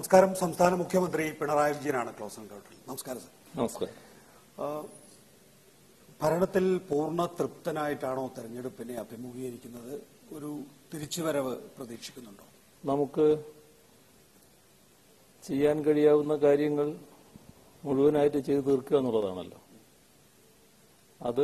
നമസ്കാരം സംസ്ഥാന മുഖ്യമന്ത്രി പിണറായി വിജയനാണ് ക്ലോസ് എൻകൗണ്ടറിൽ നമസ്കാരം സർ നമസ്കാരം ആ, ഭരണത്തിൽ പൂർണ്ണ തൃപ്തനായിട്ടാണോ തെരഞ്ഞെടുപ്പിനെ അഭിമുഖീകരിക്കുന്നത് ഒരു തിരിച്ചുവരവ് പ്രതീക്ഷിക്കുന്നുണ്ടോ നമുക്ക് ചെയ്യാൻ കഴിയാവുന്ന കാര്യങ്ങൾ മുഴുവനായിട്ട് ചെയ്തു തീർക്കുക എന്നുള്ളതാണല്ലോ അത്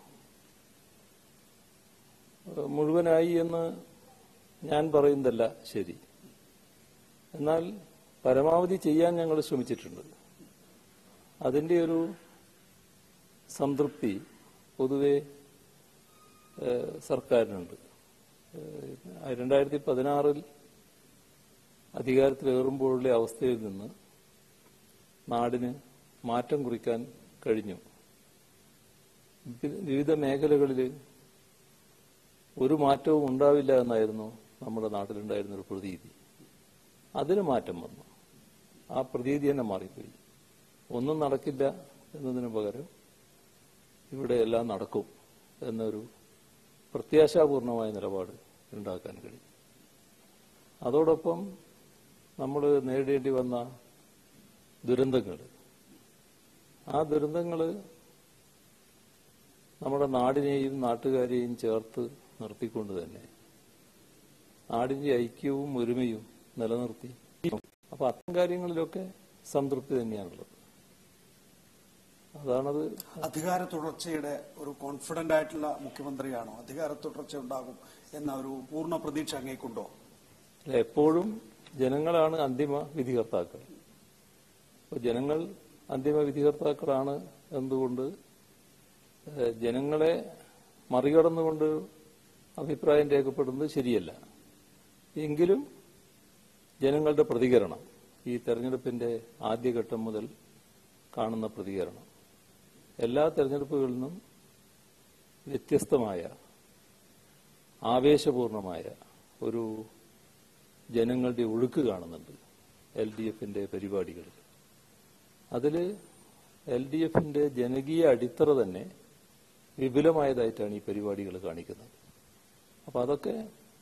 മുഴുവനായി എന്ന് ഞാൻ പറയുന്നതല്ല ശരി എന്നാൽ പരമാവധി ചെയ്യാൻ ഞങ്ങൾ ശ്രമിച്ചിട്ടുണ്ട് അതിന്റെ ഒരു സംതൃപ്തി പൊതുവെ ഏഹ്, സർക്കാരിനുണ്ട് ഏഹ്, രണ്ടായിരത്തി പതിനാറിൽ അധികാരത്തിലേറുമ്പോഴുള്ള അവസ്ഥയിൽ നിന്ന് നാടിന് മാറ്റം കുറിക്കാൻ കഴിഞ്ഞു വി- വിവിധ മേഖലകളിൽ ഒരു മാറ്റവും ഉണ്ടാവില്ല എന്നായിരുന്നു നമ്മുടെ നാട്ടിലുണ്ടായിരുന്ന ഒരു പ്രതീതി അതിന് മാറ്റം വന്നു ആ പ്രതീതി തന്നെ മാറിപ്പോയി ഒന്നും നടക്കില്ല എന്നതിന് പകരം ഇവിടെ എല്ലാം നടക്കും എന്നൊരു പ്രത്യാശാപൂർണമായ നിലപാട് ഉണ്ടാക്കാൻ കഴിയും അതോടൊപ്പം നമ്മൾ നേരിടേണ്ടി വന്ന ദുരന്തങ്ങൾ ആ ദുരന്തങ്ങൾ നമ്മുടെ നാടിനെയും നാട്ടുകാരെയും ചേർത്ത് നിർത്തിക്കൊണ്ട് തന്നെ നാടിന്റെ ഐക്യവും ഒരുമയും നിലനിർത്തി അപ്പൊ അത്തരം കാര്യങ്ങളിലൊക്കെ സംതൃപ്തി തന്നെയാണുള്ളത് അതാണത് അധികാര തുടർച്ചയുടെ ഒരു കോൺഫിഡന്റ് ആയിട്ടുള്ള മുഖ്യമന്ത്രിയാണോ അധികാര തുടർച്ച ഉണ്ടാകും എന്ന ഒരു പൂർണ്ണ പ്രതീക്ഷ അങ്ങേക്കുണ്ടോ അല്ല, എപ്പോഴും ജനങ്ങളാണ് അന്തിമ വിധികർത്താക്കൾ അപ്പൊ ജനങ്ങൾ അന്തിമ വിധികർത്താക്കളാണ് എന്തുകൊണ്ട് ഏഹ്, ജനങ്ങളെ മറികടന്നുകൊണ്ട് അഭിപ്രായം രേഖപ്പെടുന്നത് ശരിയല്ല എങ്കിലും ജനങ്ങളുടെ പ്രതികരണം ഈ തെരഞ്ഞെടുപ്പിന്റെ ആദ്യഘട്ടം മുതൽ കാണുന്ന പ്രതികരണം എല്ലാ തെരഞ്ഞെടുപ്പുകളിൽ നിന്നും വ്യത്യസ്തമായ ആവേശപൂർണമായ ഒരു ജനങ്ങളുടെ ഒഴുക്ക് കാണുന്നുണ്ട് എൽ ഡി എഫിന്റെ പരിപാടികളിൽ അതിൽ എൽ ഡി എഫിന്റെ ജനകീയ അടിത്തറ തന്നെ വിപുലമായതായിട്ടാണ് ഈ പരിപാടികൾ കാണിക്കുന്നത് അപ്പൊ അതൊക്കെ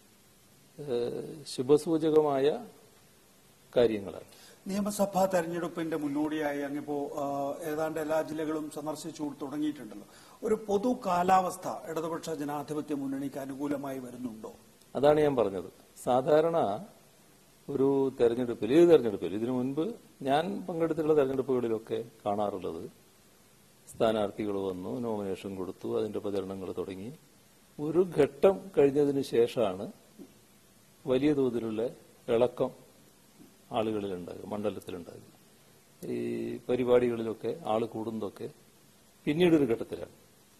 ഏഹ്, ശുഭസൂചകമായ കാര്യങ്ങളാണ് നിയമസഭാ തെരഞ്ഞെടുപ്പിന്റെ മുന്നോടിയായി അങ്ങിപ്പോ ആ, ഏതാണ്ട് എല്ലാ ജില്ലകളും സന്ദർശിച്ചു തുടങ്ങിയിട്ടുണ്ടല്ലോ ഒരു പൊതു കാലാവസ്ഥ ഇടതുപക്ഷ ജനാധിപത്യ മുന്നണിക്ക് അനുകൂലമായി വരുന്നുണ്ടോ അതാണ് ഞാൻ പറഞ്ഞത് സാധാരണ ഒരു തെരഞ്ഞെടുപ്പിൽ ഏത് തെരഞ്ഞെടുപ്പിൽ ഇതിനു മുൻപ് ഞാൻ പങ്കെടുത്തിട്ടുള്ള തെരഞ്ഞെടുപ്പുകളിലൊക്കെ കാണാറുള്ളത് സ്ഥാനാർത്ഥികൾ വന്നു നോമിനേഷൻ കൊടുത്തു അതിന്റെ പ്രചരണങ്ങൾ തുടങ്ങി ഒരു ഘട്ടം കഴിഞ്ഞതിന് ശേഷമാണ് വലിയ തോതിലുള്ള ഇളക്കം ആളുകളിലുണ്ടാകുക മണ്ഡലത്തിലുണ്ടാകുക ഈ പരിപാടികളിലൊക്കെ ആള് കൂടുന്നതൊക്കെ പിന്നീടൊരു ഘട്ടത്തിലാണ്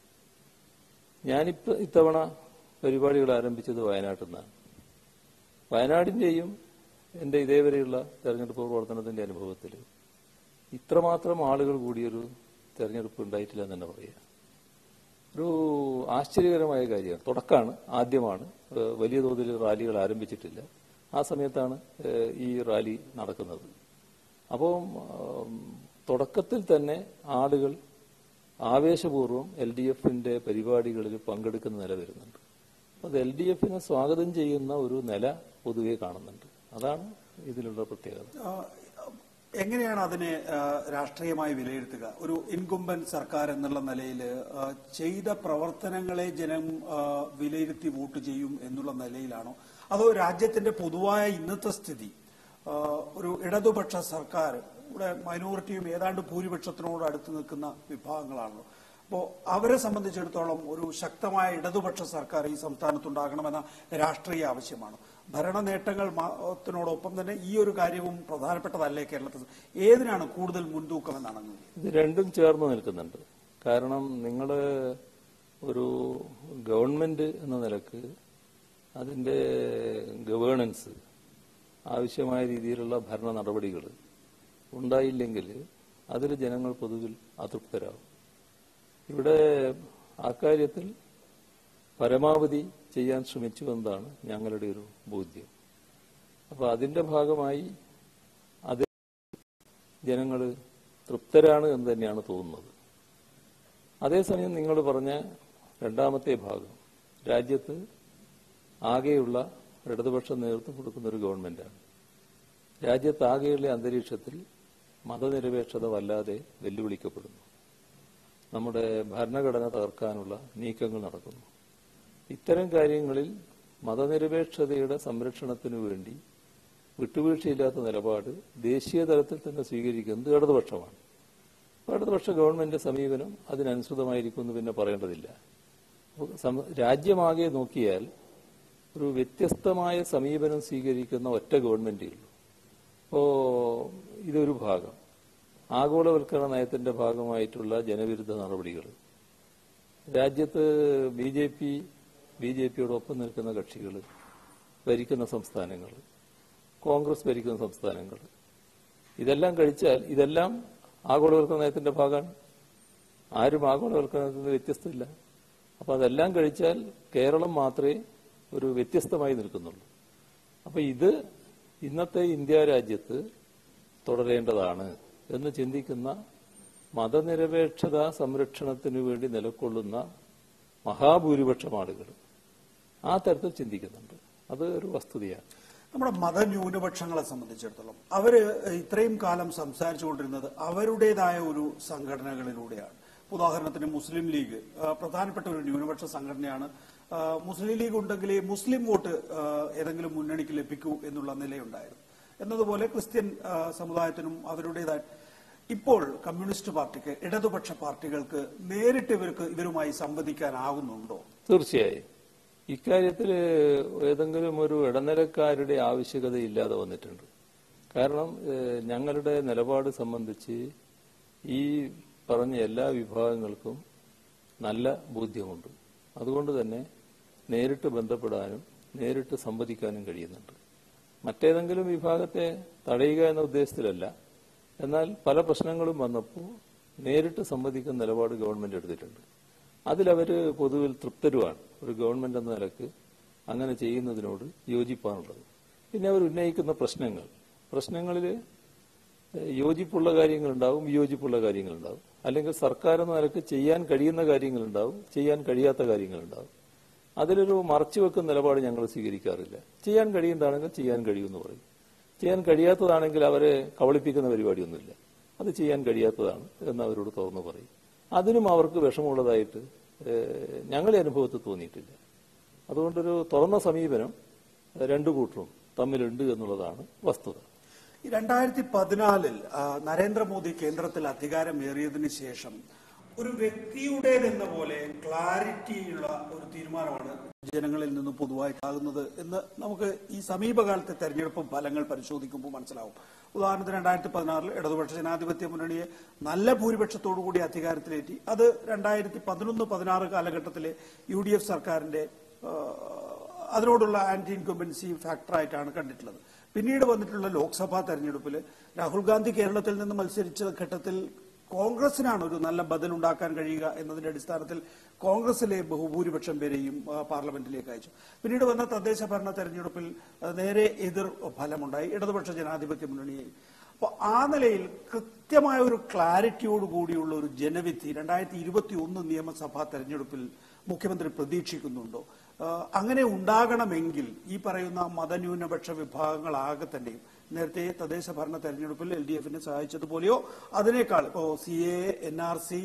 ഞാനിപ്പോ ഇത്തവണ പരിപാടികൾ ആരംഭിച്ചത് വയനാട്ടിൽ നിന്നാണ് വയനാടിന്റെയും എന്റെ ഇതേവരെയുള്ള തെരഞ്ഞെടുപ്പ് പ്രവർത്തനത്തിന്റെ അനുഭവത്തിൽ ഇത്രമാത്രം ആളുകൾ കൂടിയൊരു തെരഞ്ഞെടുപ്പ് ഉണ്ടായിട്ടില്ല എന്ന് തന്നെ പറയാം ഒരു ആശ്ചര്യകരമായ കാര്യമാണ് തുടക്കമാണ് ആദ്യമാണ് ഏഹ് വലിയ തോതിൽ റാലികൾ ആരംഭിച്ചിട്ടില്ല ആ സമയത്താണ് ഏഹ് ഈ റാലി നടക്കുന്നത് അപ്പോൾ തുടക്കത്തിൽ തന്നെ ആളുകൾ ആവേശപൂർവ്വം എൽ ഡി എഫിന്റെ പരിപാടികളിൽ പങ്കെടുക്കുന്ന നില വരുന്നുണ്ട് അത് എൽ ഡി എഫിനെ സ്വാഗതം ചെയ്യുന്ന ഒരു നില പൊതുവെ കാണുന്നുണ്ട് അതാണ് ഇതിലുള്ള പ്രത്യേകത ആ, എങ്ങനെയാണ് അതിനെ ആ, രാഷ്ട്രീയമായി വിലയിരുത്തുക ഒരു ഇൻകുംബൻ സർക്കാർ എന്നുള്ള നിലയിൽ ആ, ചെയ്ത പ്രവർത്തനങ്ങളെ ജനം ആ, വിലയിരുത്തി വോട്ട് ചെയ്യും എന്നുള്ള നിലയിലാണോ അതോ രാജ്യത്തിന്റെ പൊതുവായ ഇന്നത്തെ സ്ഥിതി ആ, ഒരു ഇടതുപക്ഷ സർക്കാർ ഇവിടെ മൈനോറിറ്റിയും ഏതാണ്ട് ഭൂരിപക്ഷത്തിനോട് അടുത്ത് നിൽക്കുന്ന വിഭാഗങ്ങളാണല്ലോ അപ്പോൾ അവരെ സംബന്ധിച്ചിടത്തോളം ഒരു ശക്തമായ ഇടതുപക്ഷ സർക്കാർ ഈ സംസ്ഥാനത്തുണ്ടാകണമെന്ന രാഷ്ട്രീയ ആവശ്യമാണ് ഭരണ നേട്ടങ്ങൾ ത്തിനോടൊപ്പം തന്നെ ഈ ഒരു കാര്യവും പ്രധാനപ്പെട്ടതല്ലേ കേരളത്തിൽ ഏതിനാണ് കൂടുതൽ മുൻതൂക്കം എന്നാണ് അങ്ങ് ഇത് രണ്ടും ചേർന്ന് നിൽക്കുന്നുണ്ട് കാരണം നിങ്ങൾ ഒരു ഗവൺമെന്റ് എന്ന നിലക്ക് അതിന്റെ ഗവേണൻസ് ആവശ്യമായ രീതിയിലുള്ള ഭരണ നടപടികൾ ഉണ്ടായില്ലെങ്കിൽ അതിൽ ജനങ്ങൾ പൊതുവിൽ അതൃപ്തരാകും ഇവിടെ അക്കാര്യത്തിൽ പരമാവധി ചെയ്യാൻ ശ്രമിച്ചു എന്നതാണ് ഞങ്ങളുടെ ഒരു ബോധ്യം അപ്പൊ അതിന്റെ ഭാഗമായി അത് ജനങ്ങൾ തൃപ്തരാണ് എന്ന് തന്നെയാണ് തോന്നുന്നത് അതേസമയം നിങ്ങൾ പറഞ്ഞ രണ്ടാമത്തെ ഭാഗം രാജ്യത്ത് ആകെയുള്ള ഇടതുപക്ഷ നേതൃത്വം കൊടുക്കുന്ന ഒരു ഗവൺമെന്റാണ് രാജ്യത്താകെയുള്ള അന്തരീക്ഷത്തിൽ മതനിരപേക്ഷത വല്ലാതെ വെല്ലുവിളിക്കപ്പെടുന്നു നമ്മുടെ ഭരണഘടന തകർക്കാനുള്ള നീക്കങ്ങൾ നടക്കുന്നു ഇത്തരം കാര്യങ്ങളിൽ മതനിരപേക്ഷതയുടെ സംരക്ഷണത്തിനു വേണ്ടി വിട്ടുവീഴ്ചയില്ലാത്ത നിലപാട് ദേശീയ തലത്തിൽ തന്നെ സ്വീകരിക്കുന്നത് ഇടതുപക്ഷമാണ് അപ്പോൾ ഇടതുപക്ഷ ഗവൺമെന്റ് സമീപനം അതിനനുസൃതമായിരിക്കുമെന്ന് പിന്നെ പറയേണ്ടതില്ല അപ്പോൾ സം- രാജ്യമാകെ നോക്കിയാൽ ഒരു വ്യത്യസ്തമായ സമീപനം സ്വീകരിക്കുന്ന ഒറ്റ ഗവൺമെന്റേ ഉള്ളൂ അപ്പോ ഇതൊരു ഭാഗം ആഗോളവൽക്കരണ നയത്തിന്റെ ഭാഗമായിട്ടുള്ള ജനവിരുദ്ധ നടപടികൾ രാജ്യത്ത് B J P B J പിയോടൊപ്പം നിൽക്കുന്ന കക്ഷികൾ ഭരിക്കുന്ന സംസ്ഥാനങ്ങൾ കോൺഗ്രസ് ഭരിക്കുന്ന സംസ്ഥാനങ്ങൾ ഇതെല്ലാം കഴിച്ചാൽ ഇതെല്ലാം ആഗോളവൽക്കരണ നയത്തിന്റെ ഭാഗമാണ് ആരും ആഗോളവൽക്കരണത്തിൽ നിന്ന് വ്യത്യസ്തമില്ല അപ്പൊ അതെല്ലാം കഴിച്ചാൽ കേരളം മാത്രമേ ഒരു വ്യത്യസ്തമായി നിൽക്കുന്നുള്ളൂ അപ്പൊ ഇത് ഇന്നത്തെ ഇന്ത്യ രാജ്യത്ത് തുടരേണ്ടതാണ് എന്ന് ചിന്തിക്കുന്ന മതനിരപേക്ഷത സംരക്ഷണത്തിനു വേണ്ടി നിലകൊള്ളുന്ന മഹാഭൂരിപക്ഷം ആളുകൾ ആ തരത്തിൽ ചിന്തിക്കുന്നുണ്ട് അത് ഒരു വസ്തുതയാണ് നമ്മുടെ മതന്യൂനപക്ഷങ്ങളെ സംബന്ധിച്ചിടത്തോളം അവര് ഇത്രയും കാലം സംസാരിച്ചുകൊണ്ടിരുന്നത് അവരുടേതായ ഒരു സംഘടനകളിലൂടെയാണ് ഉദാഹരണത്തിന് മുസ്ലിം ലീഗ് ആ, പ്രധാനപ്പെട്ട ഒരു ന്യൂനപക്ഷ സംഘടനയാണ് ആ, മുസ്ലിം ലീഗ് ഉണ്ടെങ്കിലേ മുസ്ലിം വോട്ട് ആ, ഏതെങ്കിലും മുന്നണിക്ക് ലഭിക്കൂ എന്നുള്ള നിലയുണ്ടായിരുന്നു എന്നതുപോലെ ക്രിസ്ത്യൻ ആ, സമുദായത്തിനും അവരുടേതായ ഇപ്പോൾ കമ്മ്യൂണിസ്റ്റ് പാർട്ടിക്ക് ഇടതുപക്ഷ പാർട്ടികൾക്ക് നേരിട്ട് ഇവർക്ക് ഇവരുമായി സംവദിക്കാനാകുന്നുണ്ടോ തീർച്ചയായും ഇക്കാര്യത്തിൽ ഏതെങ്കിലും ഒരു ഇടനിലക്കാരുടെ ആവശ്യകത ഇല്ലാതെ വന്നിട്ടുണ്ട് കാരണം ഏഹ്, ഞങ്ങളുടെ നിലപാട് സംബന്ധിച്ച് ഈ പറഞ്ഞ എല്ലാ വിഭാഗങ്ങൾക്കും നല്ല ബോധ്യമുണ്ട് അതുകൊണ്ട് തന്നെ നേരിട്ട് ബന്ധപ്പെടാനും നേരിട്ട് സംവദിക്കാനും കഴിയുന്നുണ്ട് മറ്റേതെങ്കിലും വിഭാഗത്തെ തടയുക എന്ന ഉദ്ദേശത്തിലല്ല എന്നാൽ പല പ്രശ്നങ്ങളും വന്നപ്പോൾ നേരിട്ട് സംവദിക്കുന്ന നിലപാട് ഗവൺമെന്റ് എടുത്തിട്ടുണ്ട് അതിലവര് പൊതുവിൽ തൃപ്തരുമാണ് ഒരു ഗവൺമെന്റ് എന്ന നിലക്ക് അങ്ങനെ ചെയ്യുന്നതിനോട് യോജിപ്പാനുള്ളത് പിന്നെ അവർ ഉന്നയിക്കുന്ന പ്രശ്നങ്ങൾ പ്രശ്നങ്ങളിൽ യോജിപ്പുള്ള കാര്യങ്ങളുണ്ടാവും വിയോജിപ്പുള്ള കാര്യങ്ങളുണ്ടാവും അല്ലെങ്കിൽ സർക്കാർ എന്ന നിലക്ക് ചെയ്യാൻ കഴിയുന്ന കാര്യങ്ങളുണ്ടാവും ചെയ്യാൻ കഴിയാത്ത കാര്യങ്ങളുണ്ടാവും അതിലൊരു മറച്ചു വെക്കുന്ന നിലപാട് ഞങ്ങൾ സ്വീകരിക്കാറില്ല ചെയ്യാൻ കഴിയുന്നതാണെങ്കിൽ ചെയ്യാൻ കഴിയുമെന്ന് പറയും ചെയ്യാൻ കഴിയാത്തതാണെങ്കിൽ അവരെ കബളിപ്പിക്കുന്ന പരിപാടിയൊന്നുമില്ല അത് ചെയ്യാൻ കഴിയാത്തതാണ് എന്ന് അവരോട് തുറന്നു പറയും അതിനും അവർക്ക് വിഷമമുള്ളതായിട്ട് ഏഹ്, ഞങ്ങളുടെ അനുഭവത്തിൽ തോന്നിയിട്ടില്ല അതുകൊണ്ടൊരു തുറന്ന സമീപനം ഏഹ്, രണ്ടു കൂട്ടരും തമ്മിലുണ്ട് എന്നുള്ളതാണ് വസ്തുത ഈ രണ്ടായിരത്തി പതിനാലിൽ നരേന്ദ്രമോദി കേന്ദ്രത്തിൽ അധികാരമേറിയതിനു ശേഷം ഒരു വ്യക്തിയുടേതെന്ന പോലെ ക്ലാരിറ്റിയുള്ള ഒരു തീരുമാനമാണ് ജനങ്ങളിൽ നിന്ന് പൊതുവായിട്ടാകുന്നത് എന്ന് നമുക്ക് ഈ സമീപകാലത്തെ തെരഞ്ഞെടുപ്പ് ഫലങ്ങൾ പരിശോധിക്കുമ്പോൾ മനസ്സിലാവും ഉദാഹരണത്തിന് രണ്ടായിരത്തി പതിനാറിൽ ഇടതുപക്ഷ ജനാധിപത്യ മുന്നണിയെ നല്ല ഭൂരിപക്ഷത്തോടു കൂടി അധികാരത്തിലേറ്റി അത് രണ്ടായിരത്തി പതിനൊന്ന് പതിനാറ് കാലഘട്ടത്തിലെ യു ഡി എഫ് സർക്കാരിന്റെ ആ, അതിനോടുള്ള ആന്റി ഇൻകംബൻസി ഫാക്ടറായിട്ടാണ് കണ്ടിട്ടുള്ളത് പിന്നീട് വന്നിട്ടുള്ള ലോക്സഭാ തെരഞ്ഞെടുപ്പിൽ രാഹുൽ ഗാന്ധി കേരളത്തിൽ നിന്ന് മത്സരിച്ച ഘട്ടത്തിൽ കോൺഗ്രസിനാണ് ഒരു നല്ല ബദൽ ഉണ്ടാക്കാൻ കഴിയുക എന്നതിന്റെ അടിസ്ഥാനത്തിൽ കോൺഗ്രസിലെ ബഹുഭൂരിപക്ഷം പേരെയും ആ, പാർലമെന്റിലേക്ക് അയച്ചു പിന്നീട് വന്ന തദ്ദേശ ഭരണ തെരഞ്ഞെടുപ്പിൽ ആ, നേരെ എതിർ ഫലമുണ്ടായി ഇടതുപക്ഷ ജനാധിപത്യ മുന്നണിയെ അപ്പോൾ ആ നിലയിൽ കൃത്യമായ ഒരു ക്ലാരിറ്റിയോട് കൂടിയുള്ള ഒരു ജനവിധി രണ്ടായിരത്തി ഇരുപത്തി ഒന്ന് നിയമസഭാ തെരഞ്ഞെടുപ്പിൽ മുഖ്യമന്ത്രി പ്രതീക്ഷിക്കുന്നുണ്ടോ ആ, അങ്ങനെ ഉണ്ടാകണമെങ്കിൽ ഈ പറയുന്ന മതന്യൂനപക്ഷ വിഭാഗങ്ങളാകെ തന്നെയും നേരത്തെ തദ്ദേശ ഭരണ തെരഞ്ഞെടുപ്പിൽ എൽ ഡി എഫിനെ സഹായിച്ചതുപോലെയോ അതിനേക്കാൾ ഇപ്പോ C A N R C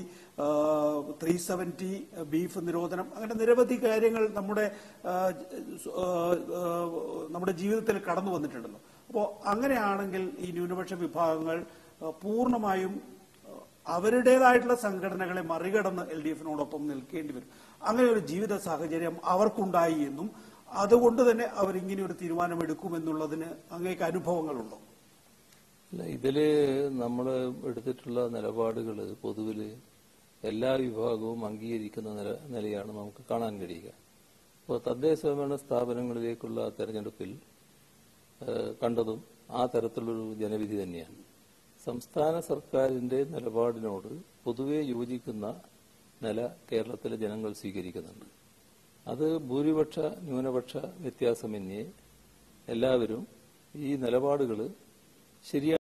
three seventy beef നിരോധനം അങ്ങനെ നിരവധി കാര്യങ്ങൾ നമ്മുടെ ആ, ആ, ആ, നമ്മുടെ ജീവിതത്തിൽ കടന്നു വന്നിട്ടുണ്ടല്ലോ അപ്പോൾ അങ്ങനെയാണെങ്കിൽ ഈ ന്യൂനപക്ഷ വിഭാഗങ്ങൾ ആ, പൂർണ്ണമായും അവരുടേതായിട്ടുള്ള സംഘടനകളെ മറികടന്ന് എൽ ഡി എഫിനോടൊപ്പം നിൽക്കേണ്ടി വരും അങ്ങനെ ഒരു ജീവിത സാഹചര്യം അവർക്കുണ്ടായി എന്നും അതുകൊണ്ട് തന്നെ അവർ ഇങ്ങനെ ഒരു തീരുമാനം എടുക്കുമെന്നുള്ളതിന് അങ്ങേക്ക് അനുഭവങ്ങളുണ്ടോ അല്ല ഇതില് നമ്മൾ എടുത്തിട്ടുള്ള നിലപാടുകൾ പൊതുവില് എല്ലാ വിഭാഗവും അംഗീകരിക്കുന്ന നില നിലയാണ് നമുക്ക് കാണാൻ കഴിയുക ഇപ്പോൾ തദ്ദേശ സ്വയംഭരണ സ്ഥാപനങ്ങളിലേക്കുള്ള തെരഞ്ഞെടുപ്പിൽ ഏഹ്, കണ്ടതും ആ തരത്തിലുള്ളൊരു ജനവിധി തന്നെയാണ് സംസ്ഥാന സർക്കാരിന്റെ നിലപാടിനോട് പൊതുവെ യോജിക്കുന്ന നില കേരളത്തിലെ ജനങ്ങൾ സ്വീകരിക്കുന്നുണ്ട് അത് ഭൂരിപക്ഷ ന്യൂനപക്ഷ വ്യത്യാസമന്യേ എല്ലാവരും ഈ നിലപാടുകൾ ശരിയാണ്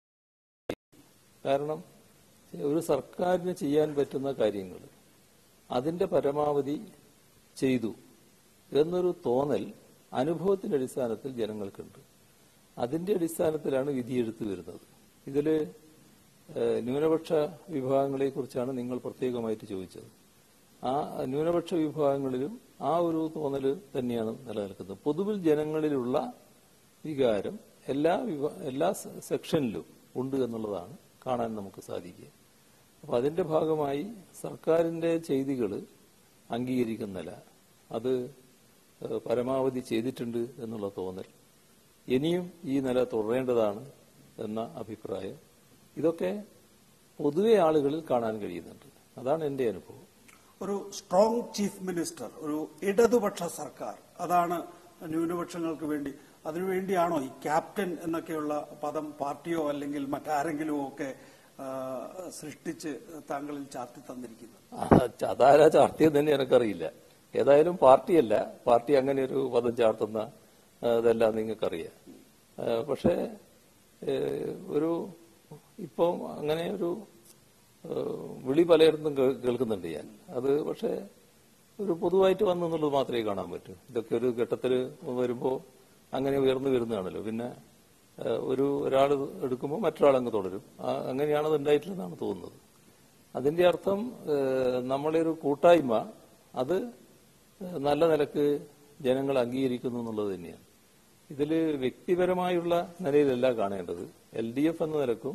കാരണം ഒരു സർക്കാരിന് ചെയ്യാൻ പറ്റുന്ന കാര്യങ്ങൾ അതിന്റെ പരമാവധി ചെയ്തു എന്നൊരു തോന്നൽ അനുഭവത്തിന്റെ അടിസ്ഥാനത്തിൽ ജനങ്ങൾക്കുണ്ട് അതിന്റെ അടിസ്ഥാനത്തിലാണ് വിധിയെഴുത്ത് വരുന്നത് ഇതില് ഏഹ്, ന്യൂനപക്ഷ വിഭാഗങ്ങളെ കുറിച്ചാണ് നിങ്ങൾ പ്രത്യേകമായിട്ട് ചോദിച്ചത് ആ ന്യൂനപക്ഷ വിഭാഗങ്ങളിലും ആ ഒരു തോന്നല് തന്നെയാണ് നിലനിൽക്കുന്നത് പൊതുവിൽ ജനങ്ങളിലുള്ള വികാരം എല്ലാ വിഭാ- എല്ലാ സെ- സെക്ഷനിലും ഉണ്ട് എന്നുള്ളതാണ് കാണാൻ നമുക്ക് സാധിക്കുക അപ്പൊ അതിന്റെ ഭാഗമായി സർക്കാരിന്റെ ചെയ്തികൾ അംഗീകരിക്കുന്നില്ല അത് ഏഹ്, പരമാവധി ചെയ്തിട്ടുണ്ട് എന്നുള്ള തോന്നൽ ഇനിയും ഈ നില തുടരേണ്ടതാണ് എന്ന അഭിപ്രായം ഇതൊക്കെ പൊതുവെ ആളുകളിൽ കാണാൻ കഴിയുന്നുണ്ട് അതാണ് എന്റെ അനുഭവം ഒരു സ്ട്രോങ് ചീഫ് മിനിസ്റ്റർ ഒരു ഇടതുപക്ഷ സർക്കാർ അതാണ് ന്യൂനപക്ഷങ്ങൾക്ക് വേണ്ടി അതിനുവേണ്ടിയാണോ ഈ ക്യാപ്റ്റൻ എന്നൊക്കെയുള്ള പദം പാർട്ടിയോ അല്ലെങ്കിൽ മറ്റാരെങ്കിലും ഒക്കെ ആ, സൃഷ്ടിച്ച് താങ്കളിൽ ചാർത്തി തന്നിരിക്കുന്നത് ആ, അതാരാ ചാർത്തിയെന്ന് തന്നെ എനിക്കറിയില്ല ഏതായാലും പാർട്ടിയല്ല പാർട്ടി അങ്ങനെ ഒരു പദം ചാർത്തുന്ന ആ, ഇതെല്ലാം നിങ്ങൾക്കറിയാം ആ, പക്ഷേ ഏ, ഒരു ഇപ്പം അങ്ങനെ ഒരു ഏ, വിളി പലയിടത്തും കേ- കേൾക്കുന്നുണ്ട് ഞാൻ അത് പക്ഷേ ഒരു പൊതുവായിട്ട് വന്നു എന്നുള്ളത് മാത്രമേ കാണാൻ പറ്റൂ ഇതൊക്കെ ഒരു ഘട്ടത്തിൽ വരുമ്പോൾ അങ്ങനെ ഉയർന്നു വരുന്നതാണല്ലോ പിന്നെ ഏഹ്, ഒരു ഒരാൾ എടുക്കുമ്പോൾ മറ്റൊരാൾ അങ്ങ് തുടരും ആ, അങ്ങനെയാണ് അത് ഉണ്ടായിട്ടില്ലെന്നാണ് തോന്നുന്നത് അതിന്റെ അർത്ഥം ഏഹ്, നമ്മളെ ഒരു കൂട്ടായ്മ അത് ഏഹ്, നല്ല നിലക്ക് ജനങ്ങൾ അംഗീകരിക്കുന്നു എന്നുള്ളത് തന്നെയാണ് ഇതിൽ വ്യക്തിപരമായുള്ള നിലയിലല്ല കാണേണ്ടത് എൽ ഡി എഫ് എന്ന നിലക്കും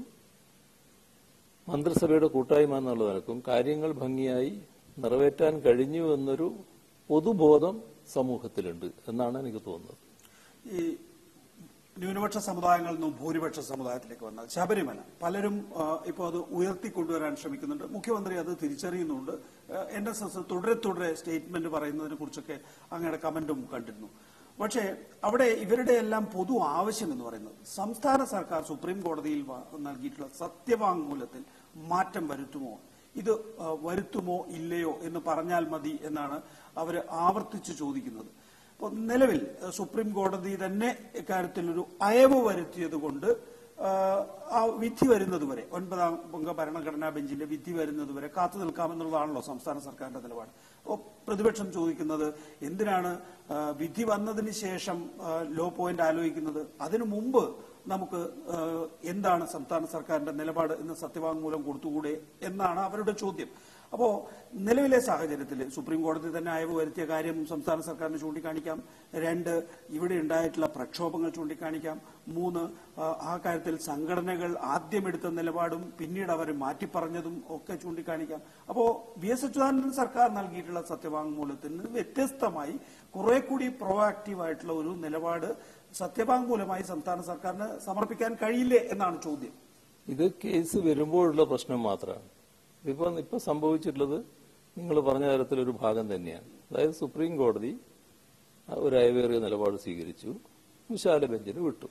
മന്ത്രിസഭയുടെ കൂട്ടായ്മ എന്നുള്ള നിലക്കും കാര്യങ്ങൾ ഭംഗിയായി നിറവേറ്റാൻ കഴിഞ്ഞു എന്നൊരു പൊതുബോധം സമൂഹത്തിലുണ്ട് എന്നാണ് എനിക്ക് തോന്നുന്നത് ഈ ന്യൂനപക്ഷ സമുദായങ്ങളിൽ നിന്നും ഭൂരിപക്ഷ സമുദായത്തിലേക്ക് വന്നാൽ ശബരിമല പലരും ആ, ഇപ്പോൾ അത് ഉയർത്തിക്കൊണ്ടുവരാൻ ശ്രമിക്കുന്നുണ്ട് മുഖ്യമന്ത്രി അത് തിരിച്ചറിയുന്നുണ്ട് എൻ എസ് എസ് തുടരെ തുടരെ സ്റ്റേറ്റ്മെന്റ് പറയുന്നതിനെ കുറിച്ചൊക്കെ അങ്ങയുടെ കമന്റും കണ്ടിരുന്നു പക്ഷേ അവിടെ ഇവരുടെ എല്ലാം പൊതു ആവശ്യം എന്ന് പറയുന്നത് സംസ്ഥാന സർക്കാർ സുപ്രീം കോടതിയിൽ വ- നൽകിയിട്ടുള്ള സത്യവാങ്മൂലത്തിൽ മാറ്റം വരുത്തുമോ ഇത് ആ, വരുത്തുമോ ഇല്ലയോ എന്ന് പറഞ്ഞാൽ മതി എന്നാണ് അവർ ആവർത്തിച്ച് ചോദിക്കുന്നത് അപ്പോൾ നിലവിൽ അഹ് സുപ്രീം കോടതി തന്നെ ഇക്കാര്യത്തിൽ ഒരു അയവ് വരുത്തിയത് കൊണ്ട് ആഹ്, ആ വിധി വരുന്നത് വരെ ഒൻപതാം അംഗ ഭരണഘടനാ ബെഞ്ചിന്റെ വിധി വരുന്നത് വരെ കാത്തു നിൽക്കാമെന്നുള്ളതാണല്ലോ സംസ്ഥാന സർക്കാരിന്റെ നിലപാട് അപ്പോൾ പ്രതിപക്ഷം ചോദിക്കുന്നത് എന്തിനാണ് ആഹ്, വിധി വന്നതിന് ശേഷം ആഹ്, ലോ പോയിന്റ് ആലോചിക്കുന്നത് അതിനു മുമ്പ് നമുക്ക് ആഹ്, എന്താണ് സംസ്ഥാന സർക്കാരിന്റെ നിലപാട് എന്ന് സത്യവാങ്മൂലം കൊടുത്തുകൂടെ എന്നാണ് അവരുടെ ചോദ്യം അപ്പോ നിലവിലെ സാഹചര്യത്തിൽ സുപ്രീം കോടതി തന്നെ അയവ് വരുത്തിയ കാര്യം സംസ്ഥാന സർക്കാരിന് ചൂണ്ടിക്കാണിക്കാം രണ്ട് ഇവിടെ ഉണ്ടായിട്ടുള്ള പ്രക്ഷോഭങ്ങൾ ചൂണ്ടിക്കാണിക്കാം മൂന്ന് ആ, ആ കാര്യത്തിൽ സംഘടനകൾ ആദ്യം എടുത്ത നിലപാടും പിന്നീട് അവർ മാറ്റിപ്പറഞ്ഞതും ഒക്കെ ചൂണ്ടിക്കാണിക്കാം അപ്പോ വി എസ് അച്യുതാനന്ദൻ സർക്കാർ നൽകിയിട്ടുള്ള സത്യവാങ്മൂലത്തിന് വ്യത്യസ്തമായി കുറെ കൂടി പ്രൊആക്റ്റീവ് ആയിട്ടുള്ള ഒരു നിലപാട് സത്യവാങ്മൂലമായി സംസ്ഥാന സർക്കാരിന് സമർപ്പിക്കാൻ കഴിയില്ലേ എന്നാണ് ചോദ്യം ഇത് കേസ് വരുമ്പോഴുള്ള പ്രശ്നം മാത്രമാണ് ഇതിപ്പോ ഇപ്പൊ സംഭവിച്ചിട്ടുള്ളത് നിങ്ങൾ പറഞ്ഞ തരത്തിലൊരു ഭാഗം തന്നെയാണ് അതായത് സുപ്രീം കോടതി ഒരു അയവേറിയ നിലപാട് സ്വീകരിച്ചു വിശാല ബെഞ്ചിന് വിട്ടു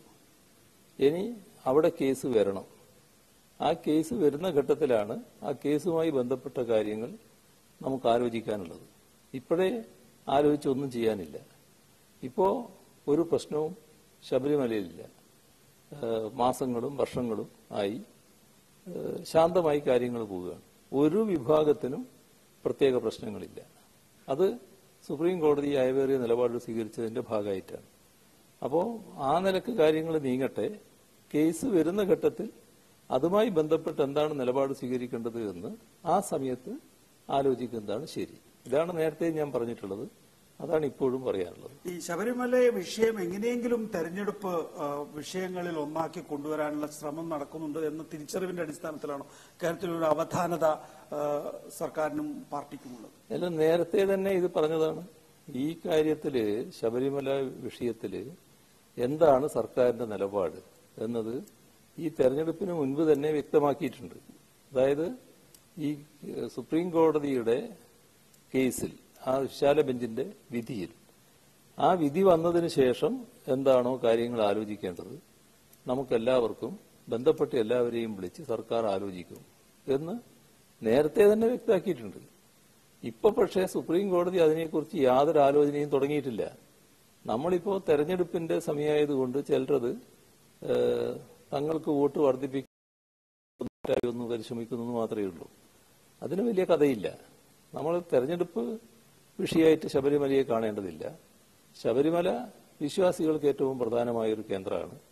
ഇനി അവിടെ കേസ് വരണം ആ കേസ് വരുന്ന ഘട്ടത്തിലാണ് ആ കേസുമായി ബന്ധപ്പെട്ട കാര്യങ്ങൾ നമുക്ക് ആലോചിക്കാനുള്ളത് ഇപ്പോഴേ ആലോചിച്ചൊന്നും ചെയ്യാനില്ല ഇപ്പോ ഒരു പ്രശ്നവും ശബരിമലയിലില്ല ഏഹ് മാസങ്ങളും വർഷങ്ങളും ആയി ഏഹ് ശാന്തമായി കാര്യങ്ങൾ പോവുകയാണ് ഒരു വിഭാഗത്തിനും പ്രത്യേക പ്രശ്നങ്ങളില്ല അത് സുപ്രീം കോടതി അയവേറിയ നിലപാട് സ്വീകരിച്ചതിന്റെ ഭാഗമായിട്ടാണ് അപ്പോൾ ആ നിലക്ക് കാര്യങ്ങൾ നീങ്ങട്ടെ കേസ് വരുന്ന ഘട്ടത്തിൽ അതുമായി ബന്ധപ്പെട്ട് എന്താണ് നിലപാട് സ്വീകരിക്കേണ്ടത് എന്ന് ആ സമയത്ത് ആലോചിക്കുന്നതാണ് ശരി ഇതാണ് നേരത്തെ ഞാൻ പറഞ്ഞിട്ടുള്ളത് അതാണ് ഇപ്പോഴും പറയാനുള്ളത് ഈ ശബരിമല വിഷയം എങ്ങനെയെങ്കിലും തെരഞ്ഞെടുപ്പ് ആ, വിഷയങ്ങളിൽ ഒന്നാക്കി കൊണ്ടുവരാനുള്ള ശ്രമം നടക്കുന്നുണ്ട് എന്ന തിരിച്ചറിവിന്റെ അടിസ്ഥാനത്തിലാണോ കാര്യത്തിൽ ഒരു അവധാനത ആ, സർക്കാരിനും പാർട്ടിക്കുമുള്ളത് അല്ല നേരത്തെ തന്നെ ഇത് പറഞ്ഞതാണ് ഈ കാര്യത്തില് ശബരിമല വിഷയത്തില് എന്താണ് സർക്കാരിന്റെ നിലപാട് എന്നത് ഈ തെരഞ്ഞെടുപ്പിന് മുൻപ് തന്നെ വ്യക്തമാക്കിയിട്ടുണ്ട് അതായത് ഈ ഏഹ്, സുപ്രീം കോടതിയുടെ കേസിൽ ആ വിശാല ബെഞ്ചിന്റെ വിധിയിൽ ആ വിധി വന്നതിന് ശേഷം എന്താണോ കാര്യങ്ങൾ ആലോചിക്കേണ്ടത് നമുക്കെല്ലാവർക്കും ബന്ധപ്പെട്ട എല്ലാവരെയും വിളിച്ച് സർക്കാർ ആലോചിക്കും എന്ന് നേരത്തെ തന്നെ വ്യക്തമാക്കിയിട്ടുണ്ട് ഇപ്പൊ പക്ഷേ സുപ്രീം കോടതി അതിനെക്കുറിച്ച് യാതൊരു ആലോചനയും തുടങ്ങിയിട്ടില്ല നമ്മളിപ്പോ തെരഞ്ഞെടുപ്പിന്റെ സമയമായതുകൊണ്ട് ചിലരത് ഏഹ്, തങ്ങൾക്ക് വോട്ട് വർദ്ധിപ്പിക്കാൻ ഒന്ന് പരിശ്രമിക്കുന്നു എന്ന് മാത്രമേ ഉള്ളൂ അതിന് വലിയ കഥയില്ല നമ്മൾ തെരഞ്ഞെടുപ്പ് വിഷയമായിട്ട് ശബരിമലയെ കാണേണ്ടതില്ല ശബരിമല വിശ്വാസികൾക്ക് ഏറ്റവും പ്രധാനമായ ഒരു കേന്ദ്രമാണ്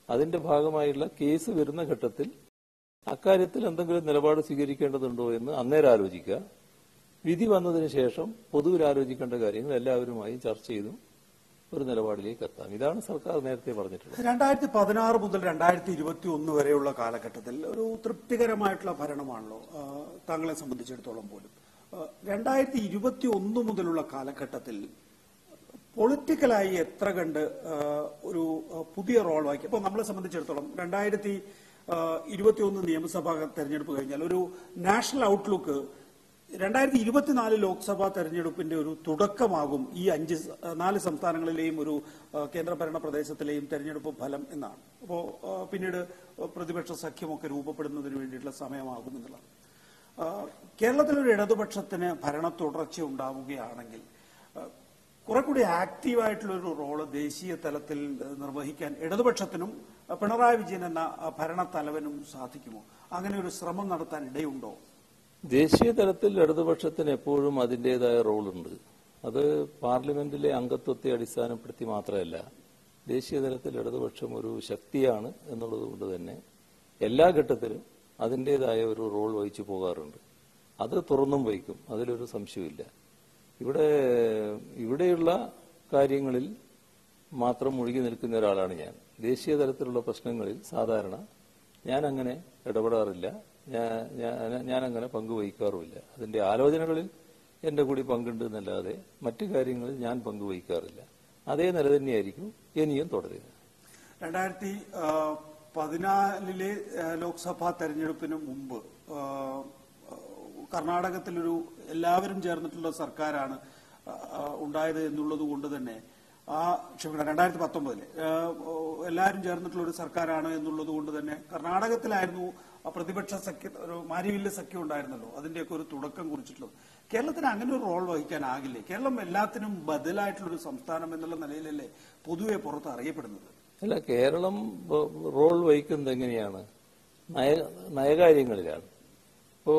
അതിന്റെ ഭാഗമായുള്ള കേസ് വരുന്ന ഘട്ടത്തിൽ അക്കാര്യത്തിൽ എന്തെങ്കിലും നിലപാട് സ്വീകരിക്കേണ്ടതുണ്ടോ എന്ന് അന്നേരം ആലോചിക്കുക വിധി വന്നതിന് ശേഷം പൊതുവിൽ ആലോചിക്കേണ്ട കാര്യങ്ങൾ എല്ലാവരുമായി ചർച്ച ചെയ്തും ഒരു നിലപാടിലേക്ക് എത്താം ഇതാണ് സർക്കാർ നേരത്തെ പറഞ്ഞിട്ടുള്ളത് രണ്ടായിരത്തി പതിനാറ് മുതൽ രണ്ടായിരത്തി ഇരുപത്തി ഒന്ന് വരെയുള്ള കാലഘട്ടത്തിൽ ഒരു തൃപ്തികരമായിട്ടുള്ള ഭരണമാണല്ലോ ആ, താങ്കളെ സംബന്ധിച്ചിടത്തോളം പോലും രണ്ടായിരത്തി ഇരുപത്തി ഒന്ന് മുതലുള്ള കാലഘട്ടത്തിൽ പൊളിറ്റിക്കലായി എത്ര കണ്ട് ആ, ഒരു ആ, പുതിയ റോൾ വായിക്കും ഇപ്പൊ നമ്മളെ സംബന്ധിച്ചിടത്തോളം രണ്ടായിരത്തി ഇരുപത്തിയൊന്ന് നിയമസഭാ തെരഞ്ഞെടുപ്പ് കഴിഞ്ഞാൽ ഒരു നാഷണൽ ഔട്ട്ലുക്ക് രണ്ടായിരത്തി ഇരുപത്തിനാല് ലോക്സഭാ തെരഞ്ഞെടുപ്പിന്റെ ഒരു തുടക്കമാകും ഈ അഞ്ച് സ- നാല് സംസ്ഥാനങ്ങളിലെയും ഒരു ആ, കേന്ദ്രഭരണ പ്രദേശത്തിലെയും തെരഞ്ഞെടുപ്പ് ഫലം എന്നാണ് അപ്പോ ആ, പിന്നീട് പ്രതിപക്ഷ സഖ്യമൊക്കെ രൂപപ്പെടുന്നതിന് വേണ്ടിയിട്ടുള്ള സമയമാകും എന്നുള്ളതാണ് ആ, കേരളത്തിലൊരു ഇടതുപക്ഷത്തിന് ഭരണ തുടർച്ച ഉണ്ടാവുകയാണെങ്കിൽ ആ, കുറെ കൂടി ആക്റ്റീവായിട്ടുള്ള ഒരു റോള് ദേശീയ തലത്തിൽ ഏഹ്, നിർവഹിക്കാൻ ഇടതുപക്ഷത്തിനും അഹ് പിണറായി വിജയൻ എന്ന അഹ് ഭരണത്തലവനും സാധിക്കുമോ അങ്ങനെ ഒരു ശ്രമം നടത്താൻ ഇടയുണ്ടോ ദേശീയ തലത്തിൽ ഇടതുപക്ഷത്തിന് എപ്പോഴും അതിന്റേതായ റോളുണ്ട് അത് പാർലമെന്റിലെ അംഗത്വത്തെ അടിസ്ഥാനപ്പെടുത്തി മാത്രമല്ല ദേശീയ തലത്തിൽ ഇടതുപക്ഷം ഒരു ശക്തിയാണ് എന്നുള്ളത് കൊണ്ട് തന്നെ എല്ലാ ഘട്ടത്തിലും അതിന്റേതായ ഒരു റോൾ വഹിച്ചു പോകാറുണ്ട് അത് തുറന്നും വഹിക്കും അതിലൊരു സംശയമില്ല ഇവിടെ ഇവിടെയുള്ള കാര്യങ്ങളിൽ മാത്രം മുഴുകി നിൽക്കുന്ന ഒരാളാണ് ഞാൻ ദേശീയ തലത്തിലുള്ള പ്രശ്നങ്ങളിൽ സാധാരണ ഞാൻ അങ്ങനെ ഇടപെടാറില്ല ഞാൻ- ഞാൻ- ഞാൻ അങ്ങനെ പങ്കുവഹിക്കാറുമില്ല അതിന്റെ ആലോചനകളിൽ എന്റെ കൂടി പങ്കുണ്ട് എന്നല്ലാതെ മറ്റു കാര്യങ്ങളിൽ ഞാൻ പങ്കുവഹിക്കാറില്ല അതേ നില തന്നെയായിരിക്കും ഇനിയും തുടരുക രണ്ടായിരത്തി ആഹ്, പതിനാലിലെ ആഹ്, ലോക്സഭാ തെരഞ്ഞെടുപ്പിന് മുമ്പ് ആഹ്, കർണാടകത്തിലൊരു എല്ലാവരും ചേർന്നിട്ടുള്ള സർക്കാരാണ് ആഹ്, ഉണ്ടായത് എന്നുള്ളത് കൊണ്ട് തന്നെ ആ ക്ഷമിക്കണം രണ്ടായിരത്തി പത്തൊമ്പതില് എല്ലാവരും ചേർന്നിട്ടുള്ള ഒരു സർക്കാരാണ് എന്നുള്ളത് കൊണ്ട് തന്നെ കർണാടകത്തിലായിരുന്നു ആ പ്രതിപക്ഷ സഖ്യ ഒരു മാരിവില്ല് സഖ്യം ഉണ്ടായിരുന്നല്ലോ അതിന്റെയൊക്കെ ഒരു തുടക്കം കുറിച്ചിട്ടുള്ളത് കേരളത്തിന് അങ്ങനെ ഒരു റോൾ വഹിക്കാനാകില്ലേ കേരളം എല്ലാത്തിനും ബദലായിട്ടുള്ള ഒരു സംസ്ഥാനം എന്നുള്ള നിലയിലല്ലേ പൊതുവെ പുറത്ത് അറിയപ്പെടുന്നത് അല്ല കേരളം ബ- റോൾ വഹിക്കുന്നത് എങ്ങനെയാണ് നയ നയകാര്യങ്ങളിലാണ് ഇപ്പോ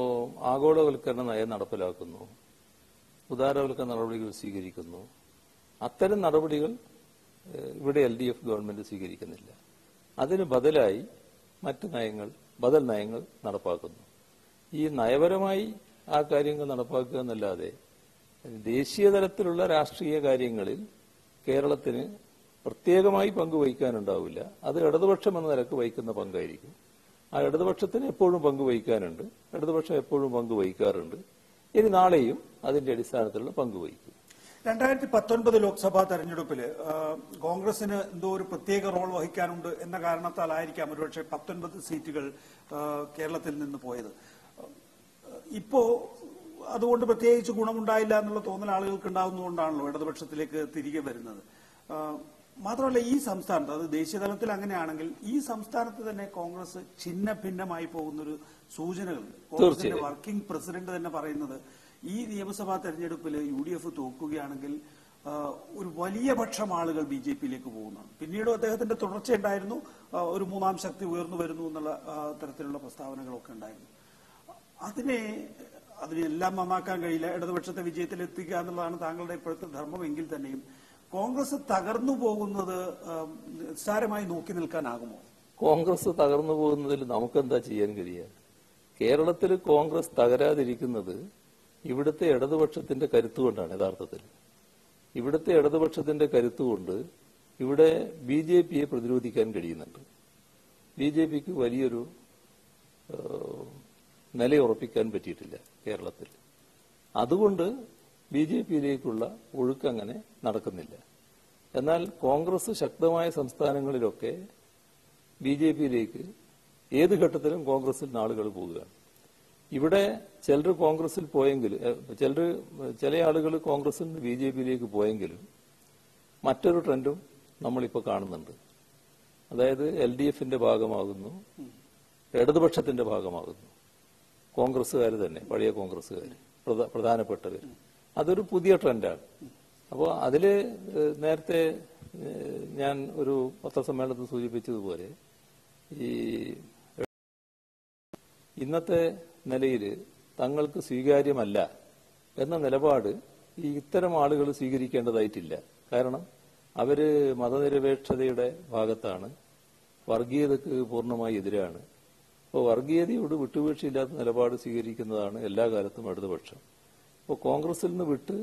ആഗോളവൽക്കരണ നയം നടപ്പിലാക്കുന്നു ഉദാരവൽക്കരണ നടപടികൾ സ്വീകരിക്കുന്നു അത്തരം നടപടികൾ ഏഹ്, ഇവിടെ എൽ ഡി എഫ് ഗവൺമെന്റ് സ്വീകരിക്കുന്നില്ല അതിന് ബദലായി മറ്റ് നയങ്ങൾ ബദൽ നയങ്ങൾ നടപ്പാക്കുന്നു ഈ നയപരമായി ആ കാര്യങ്ങൾ നടപ്പാക്കുക എന്നല്ലാതെ ദേശീയ തലത്തിലുള്ള രാഷ്ട്രീയ കാര്യങ്ങളിൽ കേരളത്തിന് പ്രത്യേകമായി പങ്ക് വഹിക്കാനുണ്ടാവില്ല അത് ഇടതുപക്ഷം എന്ന നിലക്ക് വഹിക്കുന്ന പങ്കായിരിക്കും ആ ഇടതുപക്ഷത്തിന് എപ്പോഴും പങ്ക് വഹിക്കാനുണ്ട് ഇടതുപക്ഷം എപ്പോഴും പങ്ക് വഹിക്കാറുണ്ട് ഇനി നാളെയും അതിന്റെ അടിസ്ഥാനത്തിലുള്ള പങ്ക് വഹിക്കും രണ്ടായിരത്തി പത്തൊൻപത് ലോക്സഭാ തെരഞ്ഞെടുപ്പില് ആ, കോൺഗ്രസിന് എന്തോ ഒരു പ്രത്യേക റോൾ വഹിക്കാനുണ്ട് എന്ന കാരണത്താലായിരിക്കാം ഒരുപക്ഷെ പത്തൊൻപത് സീറ്റുകൾ ആ, കേരളത്തിൽ നിന്ന് പോയത് ഇപ്പോ അതുകൊണ്ട് പ്രത്യേകിച്ച് ഗുണമുണ്ടായില്ല എന്നുള്ള തോന്നൽ ആളുകൾക്ക് ഉണ്ടാകുന്നതുകൊണ്ടാണല്ലോ ഇടതുപക്ഷത്തിലേക്ക് തിരികെ വരുന്നത് ആ, മാത്രമല്ല ഈ സംസ്ഥാനത്ത് അത് ദേശീയ തലത്തിൽ അങ്ങനെയാണെങ്കിൽ ഈ സംസ്ഥാനത്ത് തന്നെ കോൺഗ്രസ് ഛിന്ന ഭിന്നമായി പോകുന്നൊരു സൂചനകളുണ്ട് കോൺഗ്രസിന്റെ തീർച്ചയായും. വർക്കിംഗ് പ്രസിഡന്റ് തന്നെ പറയുന്നത് ഈ നിയമസഭാ തെരഞ്ഞെടുപ്പിൽ യു ഡി എഫ് തോക്കുകയാണെങ്കിൽ ആ, ഒരു വലിയ പക്ഷം ആളുകൾ ബി ജെ പിയിലേക്ക് പോകുന്നതാണ് പിന്നീടും അദ്ദേഹത്തിന്റെ തുടർച്ചയുണ്ടായിരുന്നു ആ, ഒരു മൂന്നാം ശക്തി ഉയർന്നു വരുന്നു എന്നുള്ള ആ, തരത്തിലുള്ള പ്രസ്താവനകളൊക്കെ ഉണ്ടായിരുന്നു അതിനെ അതിനെല്ലാം നന്നാക്കാൻ കഴിയില്ല ഇടതുപക്ഷത്തെ വിജയത്തിൽ എത്തിക്കുക എന്നുള്ളതാണ് താങ്കളുടെ ഇപ്പോഴത്തെ ധർമ്മമെങ്കിൽ തന്നെയും കോൺഗ്രസ് തകർന്നു പോകുന്നത് ആ, നിസ്സാരമായി നോക്കി നിൽക്കാനാകുമോ കോൺഗ്രസ് തകർന്നു പോകുന്നതിൽ നമുക്കെന്താ ചെയ്യാൻ കഴിയുക കേരളത്തിൽ കോൺഗ്രസ് തകരാതിരിക്കുന്നത് ഇവിടുത്തെ ഇടതുപക്ഷത്തിന്റെ കരുത്തുകൊണ്ടാണ് യഥാർത്ഥത്തിൽ ഇവിടുത്തെ ഇടതുപക്ഷത്തിന്റെ കരുത്തുകൊണ്ട് ഇവിടെ ബി ജെ പിയെ പ്രതിരോധിക്കാൻ കഴിയുന്നുണ്ട് ബി ജെ പിക്ക് വലിയൊരു ഏഹ്, നിലയുറപ്പിക്കാൻ പറ്റിയിട്ടില്ല കേരളത്തിൽ അതുകൊണ്ട് ബി ജെ പിയിലേക്കുള്ള ഒഴുക്ക് അങ്ങനെ നടക്കുന്നില്ല എന്നാൽ കോൺഗ്രസ് ശക്തമായ സംസ്ഥാനങ്ങളിലൊക്കെ ബി ജെ പിയിലേക്ക് ഏത് ഘട്ടത്തിലും കോൺഗ്രസിൽ നാളുകൾ പോവുകയാണ് ഇവിടെ ചിലർ കോൺഗ്രസിൽ പോയെങ്കിൽ ചിലർ ചില ആളുകൾ കോൺഗ്രസിൽ നിന്ന് ബി ജെ പിയിലേക്ക് പോയെങ്കിലും മറ്റൊരു ട്രെൻഡും നമ്മളിപ്പോൾ കാണുന്നുണ്ട് അതായത് എൽ ഡി എഫിന്റെ ഭാഗമാകുന്നു ഇടതുപക്ഷത്തിന്റെ ഭാഗമാകുന്നു കോൺഗ്രസ്സുകാർ തന്നെ പഴയ കോൺഗ്രസ്സുകാർ പ്രധാനപ്പെട്ടവർ അതൊരു പുതിയ ട്രെൻഡാണ് അപ്പോൾ അതിൽ നേരത്തെ ഏഹ്, ഞാൻ ഒരു പത്രസമ്മേളനത്തിൽ സൂചിപ്പിച്ചതുപോലെ ഈ ഇന്നത്തെ നിലയിൽ തങ്ങൾക്ക് സ്വീകാര്യമല്ല എന്ന നിലപാട് ഈ ഇത്തരം ആളുകൾ സ്വീകരിക്കേണ്ടതായിട്ടില്ല കാരണം അവര് മതനിരപേക്ഷതയുടെ ഭാഗത്താണ് വർഗീയതക്ക് പൂർണ്ണമായി എതിരാണ് അപ്പോൾ വർഗീയതയോട് വിട്ടുവീഴ്ചയില്ലാത്ത നിലപാട് സ്വീകരിക്കുന്നതാണ് എല്ലാ കാലത്തും ഇടതുപക്ഷം അപ്പോൾ കോൺഗ്രസിൽ നിന്ന് വിട്ട്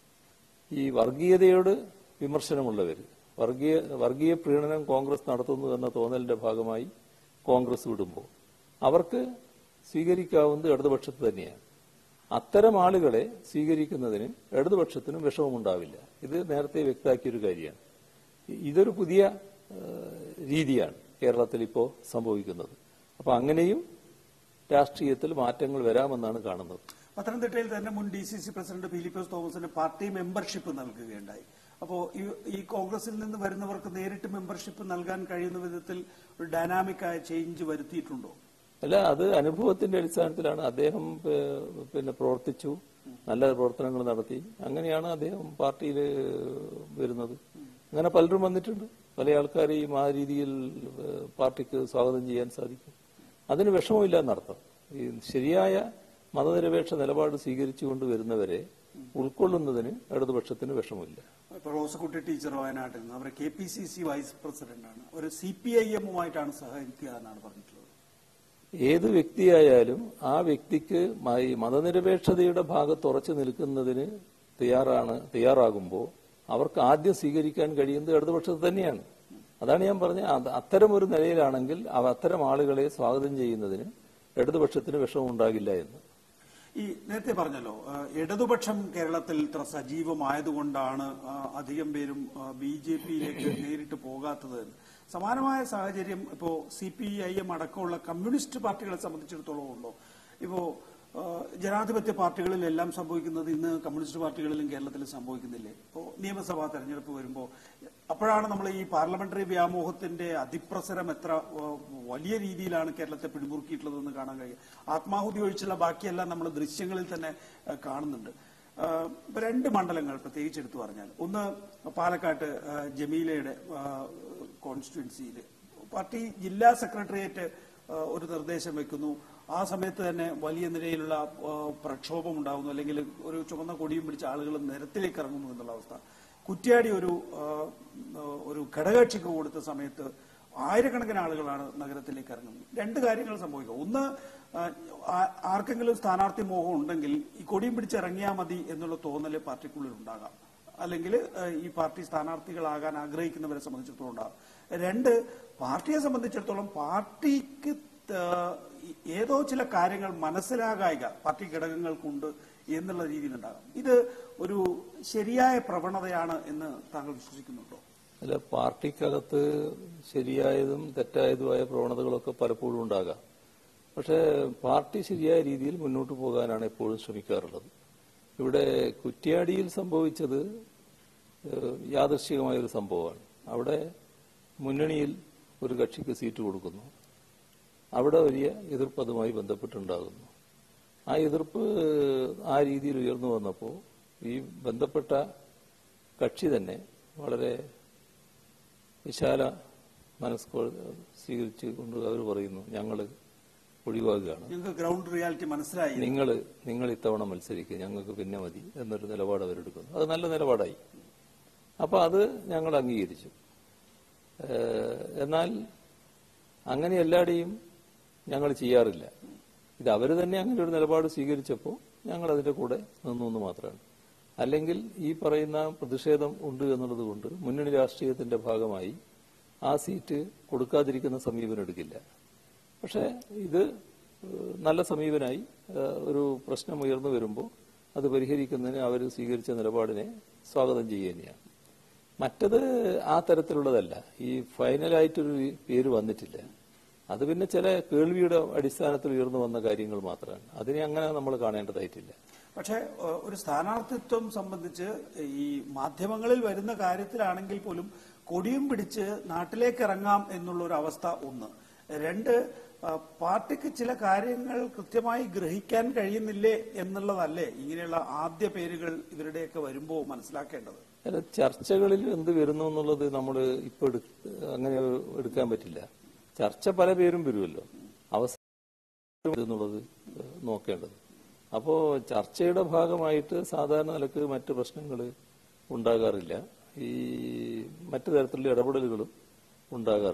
ഈ വർഗീയതയോട് വിമർശനമുള്ളവർ വർഗീയ വർഗീയ പ്രീണനം കോൺഗ്രസ് നടത്തുന്നു എന്ന തോന്നലിന്റെ ഭാഗമായി കോൺഗ്രസ് വിടുമ്പോൾ അവർക്ക് സ്വീകരിക്കാവുന്നത് ഇടതുപക്ഷത്ത് തന്നെയാണ് അത്തരം ആളുകളെ സ്വീകരിക്കുന്നതിന് ഇടതുപക്ഷത്തിനും വിഷമമുണ്ടാവില്ല ഇത് നേരത്തെ വ്യക്തമാക്കിയൊരു കാര്യമാണ് ഇ- ഇതൊരു പുതിയ ഏഹ്, രീതിയാണ് കേരളത്തിൽ ഇപ്പോൾ സംഭവിക്കുന്നത് അപ്പൊ അങ്ങനെയും രാഷ്ട്രീയത്തിൽ മാറ്റങ്ങൾ വരാമെന്നാണ് കാണുന്നത് പത്തനംതിട്ടയിൽ തന്നെ മുൻ D C C president Philipose തോമസിന് പാർട്ടി മെമ്പർഷിപ്പ് നൽകുകയുണ്ടായി അപ്പോ ഈ- ഈ കോൺഗ്രസിൽ നിന്ന് വരുന്നവർക്ക് നേരിട്ട് മെമ്പർഷിപ്പ് നൽകാൻ കഴിയുന്ന വിധത്തിൽ ഒരു ഡൈനാമിക് ആയ ചേഞ്ച് വരുത്തിയിട്ടുണ്ടോ അല്ല അത് അനുഭവത്തിന്റെ അടിസ്ഥാനത്തിലാണ് അദ്ദേഹം ഏഹ്, പിന്നെ പ്രവർത്തിച്ചു നല്ല പ്രവർത്തനങ്ങൾ നടത്തി അങ്ങനെയാണ് അദ്ദേഹം പാർട്ടിയിൽ വരുന്നത് അങ്ങനെ പലരും വന്നിട്ടുണ്ട് പല ആൾക്കാരെയും ആ രീതിയിൽ ഏഹ്, പാർട്ടിക്ക് സ്വാഗതം ചെയ്യാൻ സാധിക്കും അതിന് വിഷമമില്ല എന്നർത്ഥം ഈ ശരിയായ മതനിരപേക്ഷ നിലപാട് സ്വീകരിച്ചുകൊണ്ട് വരുന്നവരെ ഉൾക്കൊള്ളുന്നതിന് ഇടതുപക്ഷത്തിന് വിഷമമില്ല ഇപ്പൊ റോസക്കുട്ടി ടീച്ചർ വയനാട്ടിൽ നിന്ന് അവർ K P C C vice പ്രസിഡന്റാണ് ഒരു സി പി ഐ എമ്മുമായിട്ടാണ് സഹകരിക്കുക എന്നാണ് പറഞ്ഞിട്ടുള്ളത് ഏത് വ്യക്തിയായാലും ആ വ്യക്തിക്ക് മ- ഈ മതനിരപേക്ഷതയുടെ ഭാഗത്ത് ഉറച്ചു നിൽക്കുന്നതിന് തയ്യാറാണ് തയ്യാറാകുമ്പോൾ അവർക്ക് ആദ്യം സ്വീകരിക്കാൻ കഴിയുന്നത് ഇടതുപക്ഷത്ത് തന്നെയാണ് അതാണ് ഞാൻ പറഞ്ഞത് അത് അത്തരം ഒരു നിലയിലാണെങ്കിൽ അവ അത്തരം ആളുകളെ സ്വാഗതം ചെയ്യുന്നതിന് ഇടതുപക്ഷത്തിന് വിഷമം ഉണ്ടാകില്ല എന്ന് ഈ നേരത്തെ പറഞ്ഞല്ലോ ആ, ഇടതുപക്ഷം കേരളത്തിൽ ഇത്ര സജീവമായതുകൊണ്ടാണ് ആ, അധികം പേരും ബി ജെ പിയിലേക്ക് നേരിട്ട് പോകാത്തത് എന്ന്. സമാനമായ സാഹചര്യം ഇപ്പോ സി പി ഐ എം അടക്കമുള്ള കമ്മ്യൂണിസ്റ്റ് പാർട്ടികളെ സംബന്ധിച്ചിടത്തോളം ഉണ്ടോ ഇപ്പോ ആ, ജനാധിപത്യ പാർട്ടികളിലെല്ലാം സംഭവിക്കുന്നത് ഇന്ന് കമ്മ്യൂണിസ്റ്റ് പാർട്ടികളിലും കേരളത്തിൽ സംഭവിക്കുന്നില്ലേ ഇപ്പോ നിയമസഭാ തെരഞ്ഞെടുപ്പ് വരുമ്പോൾ അപ്പോഴാണ് നമ്മൾ ഈ പാർലമെന്ററി വ്യാമോഹത്തിന്റെ അതിപ്രസരം എത്ര ആ, വലിയ രീതിയിലാണ് കേരളത്തെ പിടിമുറുക്കിയിട്ടുള്ളതെന്ന് കാണാൻ കഴിയും ആത്മാഹുതി ഒഴിച്ചുള്ള ബാക്കിയെല്ലാം നമ്മൾ ദൃശ്യങ്ങളിൽ തന്നെ ആ, കാണുന്നുണ്ട് ആ, ഇപ്പൊ രണ്ട് മണ്ഡലങ്ങൾ പ്രത്യേകിച്ച് എടുത്തു പറഞ്ഞാൽ ഒന്ന് പാലക്കാട്ട് ആ, ജമീലയുടെ കോൺസ്റ്റിറ്റ്യുവൻസിയിൽ പാർട്ടി ജില്ലാ സെക്രട്ടേറിയറ്റ് ആ, ഒരു നിർദ്ദേശം വെക്കുന്നു ആ സമയത്ത് തന്നെ വലിയ നിലയിലുള്ള ആ, പ്രക്ഷോഭം ഉണ്ടാകുന്നു അല്ലെങ്കിൽ ഒരു ചുവന്ന കൊടിയും പിടിച്ച ആളുകൾ നിരത്തിലേക്ക് ഇറങ്ങുന്നു എന്നുള്ള അവസ്ഥ കുറ്റ്യാടി ഒരു ആ, ഒരു ഘടകകക്ഷിക്ക് കൊടുത്ത സമയത്ത് ആയിരക്കണക്കിന് ആളുകളാണ് നഗരത്തിലേക്ക് ഇറങ്ങുന്നത് രണ്ട് കാര്യങ്ങൾ സംഭവിക്കുക ഒന്ന് ആ, ആ- ആർക്കെങ്കിലും സ്ഥാനാർത്ഥി മോഹം ഉണ്ടെങ്കിൽ ഈ കൊടിയും പിടിച്ചിറങ്ങിയാൽ മതി എന്നുള്ള തോന്നല് പാർട്ടിക്കുള്ളിൽ ഉണ്ടാകാം അല്ലെങ്കിൽ ഏഹ്, ഈ പാർട്ടി സ്ഥാനാർത്ഥികളാകാൻ ആഗ്രഹിക്കുന്നവരെ സംബന്ധിച്ചിടത്തോളം ഉണ്ടാകും രണ്ട് പാർട്ടിയെ സംബന്ധിച്ചിടത്തോളം പാർട്ടിക്ക് ഏഹ്, ഏതോ ചില കാര്യങ്ങൾ മനസ്സിലാകായിക പാർട്ടി ഘടകങ്ങൾക്കുണ്ട് എന്നുള്ള രീതിയിലുണ്ടാകാം ഇത് ഒരു ശരിയായ പ്രവണതയാണ് എന്ന് താങ്കൾ വിശ്വസിക്കുന്നുണ്ടോ അല്ല പാർട്ടിക്കകത്ത് ശരിയായതും തെറ്റായതുമായ പ്രവണതകളൊക്കെ പലപ്പോഴും ഉണ്ടാകാം പക്ഷേ പാർട്ടി ശരിയായ രീതിയിൽ മുന്നോട്ട് പോകാനാണ് എപ്പോഴും ശ്രമിക്കാറുള്ളത് ഇവിടെ കുറ്റ്യാടിയിൽ സംഭവിച്ചത് ഏഹ്, യാദൃശ്ചികമായ ഒരു സംഭവമാണ് അവിടെ മുന്നണിയിൽ ഒരു കക്ഷിക്ക് സീറ്റ് കൊടുക്കുന്നു അവിടെ വലിയ എതിർപ്പ് അതുമായി ബന്ധപ്പെട്ടുണ്ടാകുന്നു ആ എതിർപ്പ് ആ രീതിയിൽ ഉയർന്നു വന്നപ്പോൾ ഈ ബന്ധപ്പെട്ട കക്ഷി തന്നെ വളരെ വിശാല മനസ്കോ സ്വീകരിച്ചു കൊണ്ട് അവർ പറയുന്നു ഞങ്ങൾ ഒഴിവാകുകയാണ് നിങ്ങൾക്ക് ഗ്രൗണ്ട് റിയാലിറ്റി മനസ്സിലായി നിങ്ങൾ നിങ്ങൾ ഇത്തവണ മത്സരിക്കുക ഞങ്ങൾക്ക് പിന്നെ മതി എന്നൊരു നിലപാട് അവരെടുക്കുന്നു അത് നല്ല നിലപാടായി അപ്പൊ അത് ഞങ്ങൾ അംഗീകരിച്ചു ഏഹ് എന്നാൽ അങ്ങനെ എല്ലാടെയും ഞങ്ങൾ ചെയ്യാറില്ല ഇത് അവർ തന്നെ അങ്ങനെ ഒരു നിലപാട് സ്വീകരിച്ചപ്പോൾ ഞങ്ങൾ അതിന്റെ കൂടെ നിന്നു എന്ന് മാത്രമാണ് അല്ലെങ്കിൽ ഈ പറയുന്ന പ്രതിഷേധം ഉണ്ട് എന്നുള്ളത് കൊണ്ട് മുന്നണി രാഷ്ട്രീയത്തിന്റെ ഭാഗമായി ആ സീറ്റ് കൊടുക്കാതിരിക്കുന്ന സമീപനം എടുക്കില്ല പക്ഷേ ഇത് ഏഹ്, നല്ല സമീപനായി ഏഹ്, ഒരു പ്രശ്നം ഉയർന്നു വരുമ്പോൾ അത് പരിഹരിക്കുന്നതിന് അവർ സ്വീകരിച്ച നിലപാടിനെ സ്വാഗതം ചെയ്യുക തന്നെയാണ് മറ്റത് ആ തരത്തിലുള്ളതല്ല ഈ ഫൈനലായിട്ടൊരു പേര് വന്നിട്ടില്ല അത് പിന്നെ ചില കേൾവിയുടെ അടിസ്ഥാനത്തിൽ ഉയർന്നു വന്ന കാര്യങ്ങൾ മാത്രമാണ് അതിനെ അങ്ങനെ നമ്മൾ കാണേണ്ടതായിട്ടില്ല പക്ഷേ ഏഹ്, ഒരു സ്ഥാനാർത്ഥിത്വം സംബന്ധിച്ച് ഈ മാധ്യമങ്ങളിൽ വരുന്ന കാര്യത്തിലാണെങ്കിൽ പോലും കൊടിയും പിടിച്ച് നാട്ടിലേക്ക് ഇറങ്ങാം എന്നുള്ള ഒരു അവസ്ഥ ഒന്ന് രണ്ട് ഏഹ്, പാർട്ടിക്ക് ചില കാര്യങ്ങൾ കൃത്യമായി ഗ്രഹിക്കാൻ കഴിയുന്നില്ലേ എന്നുള്ളതല്ലേ ഇങ്ങനെയുള്ള ആദ്യ പേരുകൾ ഇവരുടെയൊക്കെ വരുമ്പോൾ മനസ്സിലാക്കേണ്ടത് അല്ല, ചർച്ചകളിൽ എന്ത് വരുന്നു എന്നുള്ളത് നമ്മൾ ഇപ്പൊ എടു- അങ്ങനെ എടുക്കാൻ പറ്റില്ല ചർച്ച പല പേരും വരുമല്ലോ അവസാനം എന്നുള്ളത് നോക്കേണ്ടത് അപ്പോ ചർച്ചയുടെ ഭാഗമായിട്ട് സാധാരണ നിലക്ക് മറ്റ് പ്രശ്നങ്ങൾ ഉണ്ടാകാറില്ല ഈ മറ്റു തരത്തിലുള്ള ഇടപെടലുകളും ഉണ്ടാകാറില്ല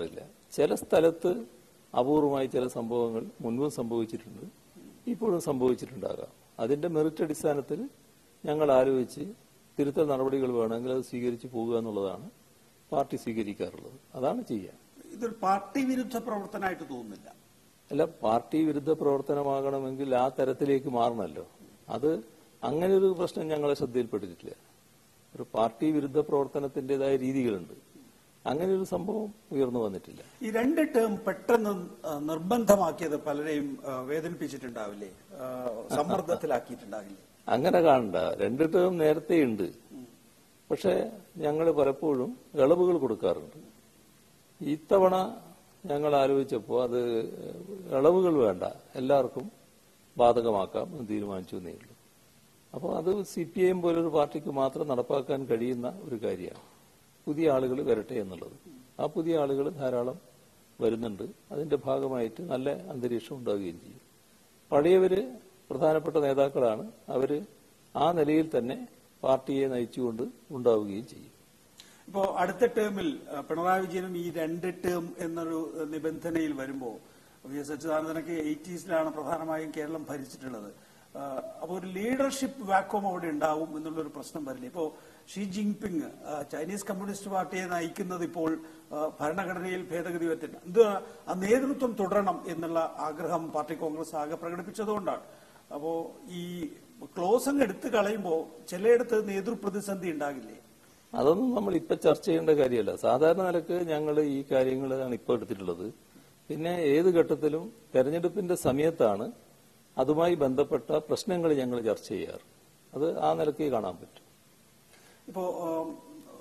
ചില സ്ഥലത്ത് അപൂർവമായി ചില സംഭവങ്ങൾ മുൻപും സംഭവിച്ചിട്ടുണ്ട് ഇപ്പോഴും സംഭവിച്ചിട്ടുണ്ടാകാം അതിന്റെ മെറിറ്റ് അടിസ്ഥാനത്തിൽ ഞങ്ങൾ ആലോചിച്ച് തിരുത്തൽ നടപടികൾ വേണമെങ്കിൽ അത് സ്വീകരിച്ച് പോകുക എന്നുള്ളതാണ് പാർട്ടി സ്വീകരിക്കാറുള്ളത് അതാണ് ചെയ്യുക ഇതൊരു പാർട്ടി വിരുദ്ധ പ്രവർത്തനമായിട്ട് തോന്നുന്നില്ല അല്ല പാർട്ടി വിരുദ്ധ പ്രവർത്തനമാകണമെങ്കിൽ ആ തരത്തിലേക്ക് മാറണമല്ലോ അത് അങ്ങനെ ഒരു പ്രശ്നം ഞങ്ങളെ ശ്രദ്ധയിൽപ്പെട്ടിട്ടില്ല ഒരു പാർട്ടി വിരുദ്ധ പ്രവർത്തനത്തിന്റേതായ രീതികളുണ്ട് അങ്ങനെ ഒരു സംഭവം ഉയർന്നു വന്നിട്ടില്ല ഈ രണ്ട് ടേം പെട്ടെന്ന് ആ, നിർബന്ധമാക്കിയത് പലരെയും ആ, വേദനിപ്പിച്ചിട്ടുണ്ടാവില്ലേ ആ, സമ്മർദ്ദത്തിലാക്കിയിട്ടുണ്ടാവില്ലേ അങ്ങനെ കാണണ്ട രണ്ട് ടേം നേരത്തെ ഉണ്ട് പക്ഷെ ഞങ്ങൾ പലപ്പോഴും ഇളവുകൾ കൊടുക്കാറുണ്ട് ഇത്തവണ ഞങ്ങൾ ആലോചിച്ചപ്പോൾ അത് ഇളവുകൾ വേണ്ട എല്ലാവർക്കും ബാധകമാക്കാം എന്ന് തീരുമാനിച്ചു എന്നേ ഉള്ളൂ അപ്പോൾ അത് സി പി ഐ എം പോലൊരു പാർട്ടിക്ക് മാത്രം നടപ്പാക്കാൻ കഴിയുന്ന ഒരു കാര്യമാണ് പുതിയ ആളുകൾ വരട്ടെ എന്നുള്ളത് ആ പുതിയ ആളുകൾ ധാരാളം വരുന്നുണ്ട് അതിന്റെ ഭാഗമായിട്ട് നല്ല അന്തരീക്ഷം ഉണ്ടാവുകയും ചെയ്യും പഴയവര് പ്രധാനപ്പെട്ട നേതാക്കളാണ് അവര് ആ നിലയിൽ തന്നെ പാർട്ടിയെ നയിച്ചുകൊണ്ട് ഉണ്ടാവുകയും ചെയ്യും ഇപ്പോ അടുത്ത ടേമിൽ ആ, പിണറായി വിജയനും ഈ രണ്ട് ടേം എന്നൊരു ആ, നിബന്ധനയിൽ വരുമ്പോ വി എസ് അച്യുതാനന്ദനൊക്കെ എയ്റ്റീസിലാണ് പ്രധാനമായും കേരളം ഭരിച്ചിട്ടുള്ളത് ആ, അപ്പൊ ഒരു ലീഡർഷിപ്പ് വാക്വം അവിടെ ഉണ്ടാവും എന്നുള്ളൊരു പ്രശ്നം വരില്ല ഇപ്പോ ഷീ ജിൻപിങ് ആ, ചൈനീസ് കമ്മ്യൂണിസ്റ്റ് പാർട്ടിയെ നയിക്കുന്നത് ഇപ്പോൾ ആ, ഭരണഘടനയിൽ ഭേദഗതി വരുത്തില്ല ഇത് ആ നേതൃത്വം തുടരണം എന്നുള്ള ആഗ്രഹം പാർട്ടി കോൺഗ്രസ് ആകെ പ്രകടിപ്പിച്ചതുകൊണ്ടാണ് അപ്പോ ഈ ക്ലോസ് അങ്ങ് എടുത്തു കളയുമ്പോ ചിലയിടത്ത് നേതൃപ്രതിസന്ധി ഉണ്ടാകില്ലേ അതൊന്നും നമ്മൾ ഇപ്പൊ ചർച്ച ചെയ്യേണ്ട കാര്യമല്ല സാധാരണ നിലക്ക് ഞങ്ങൾ ഈ കാര്യങ്ങളാണ് ഇപ്പോൾ എടുത്തിട്ടുള്ളത് പിന്നെ ഏത് ഘട്ടത്തിലും തെരഞ്ഞെടുപ്പിന്റെ സമയത്താണ് അതുമായി ബന്ധപ്പെട്ട പ്രശ്നങ്ങൾ ഞങ്ങൾ ചർച്ച ചെയ്യാറ് അത് ആ നിലയ്ക്ക് കാണാൻ പറ്റും ഇപ്പോ ഉം,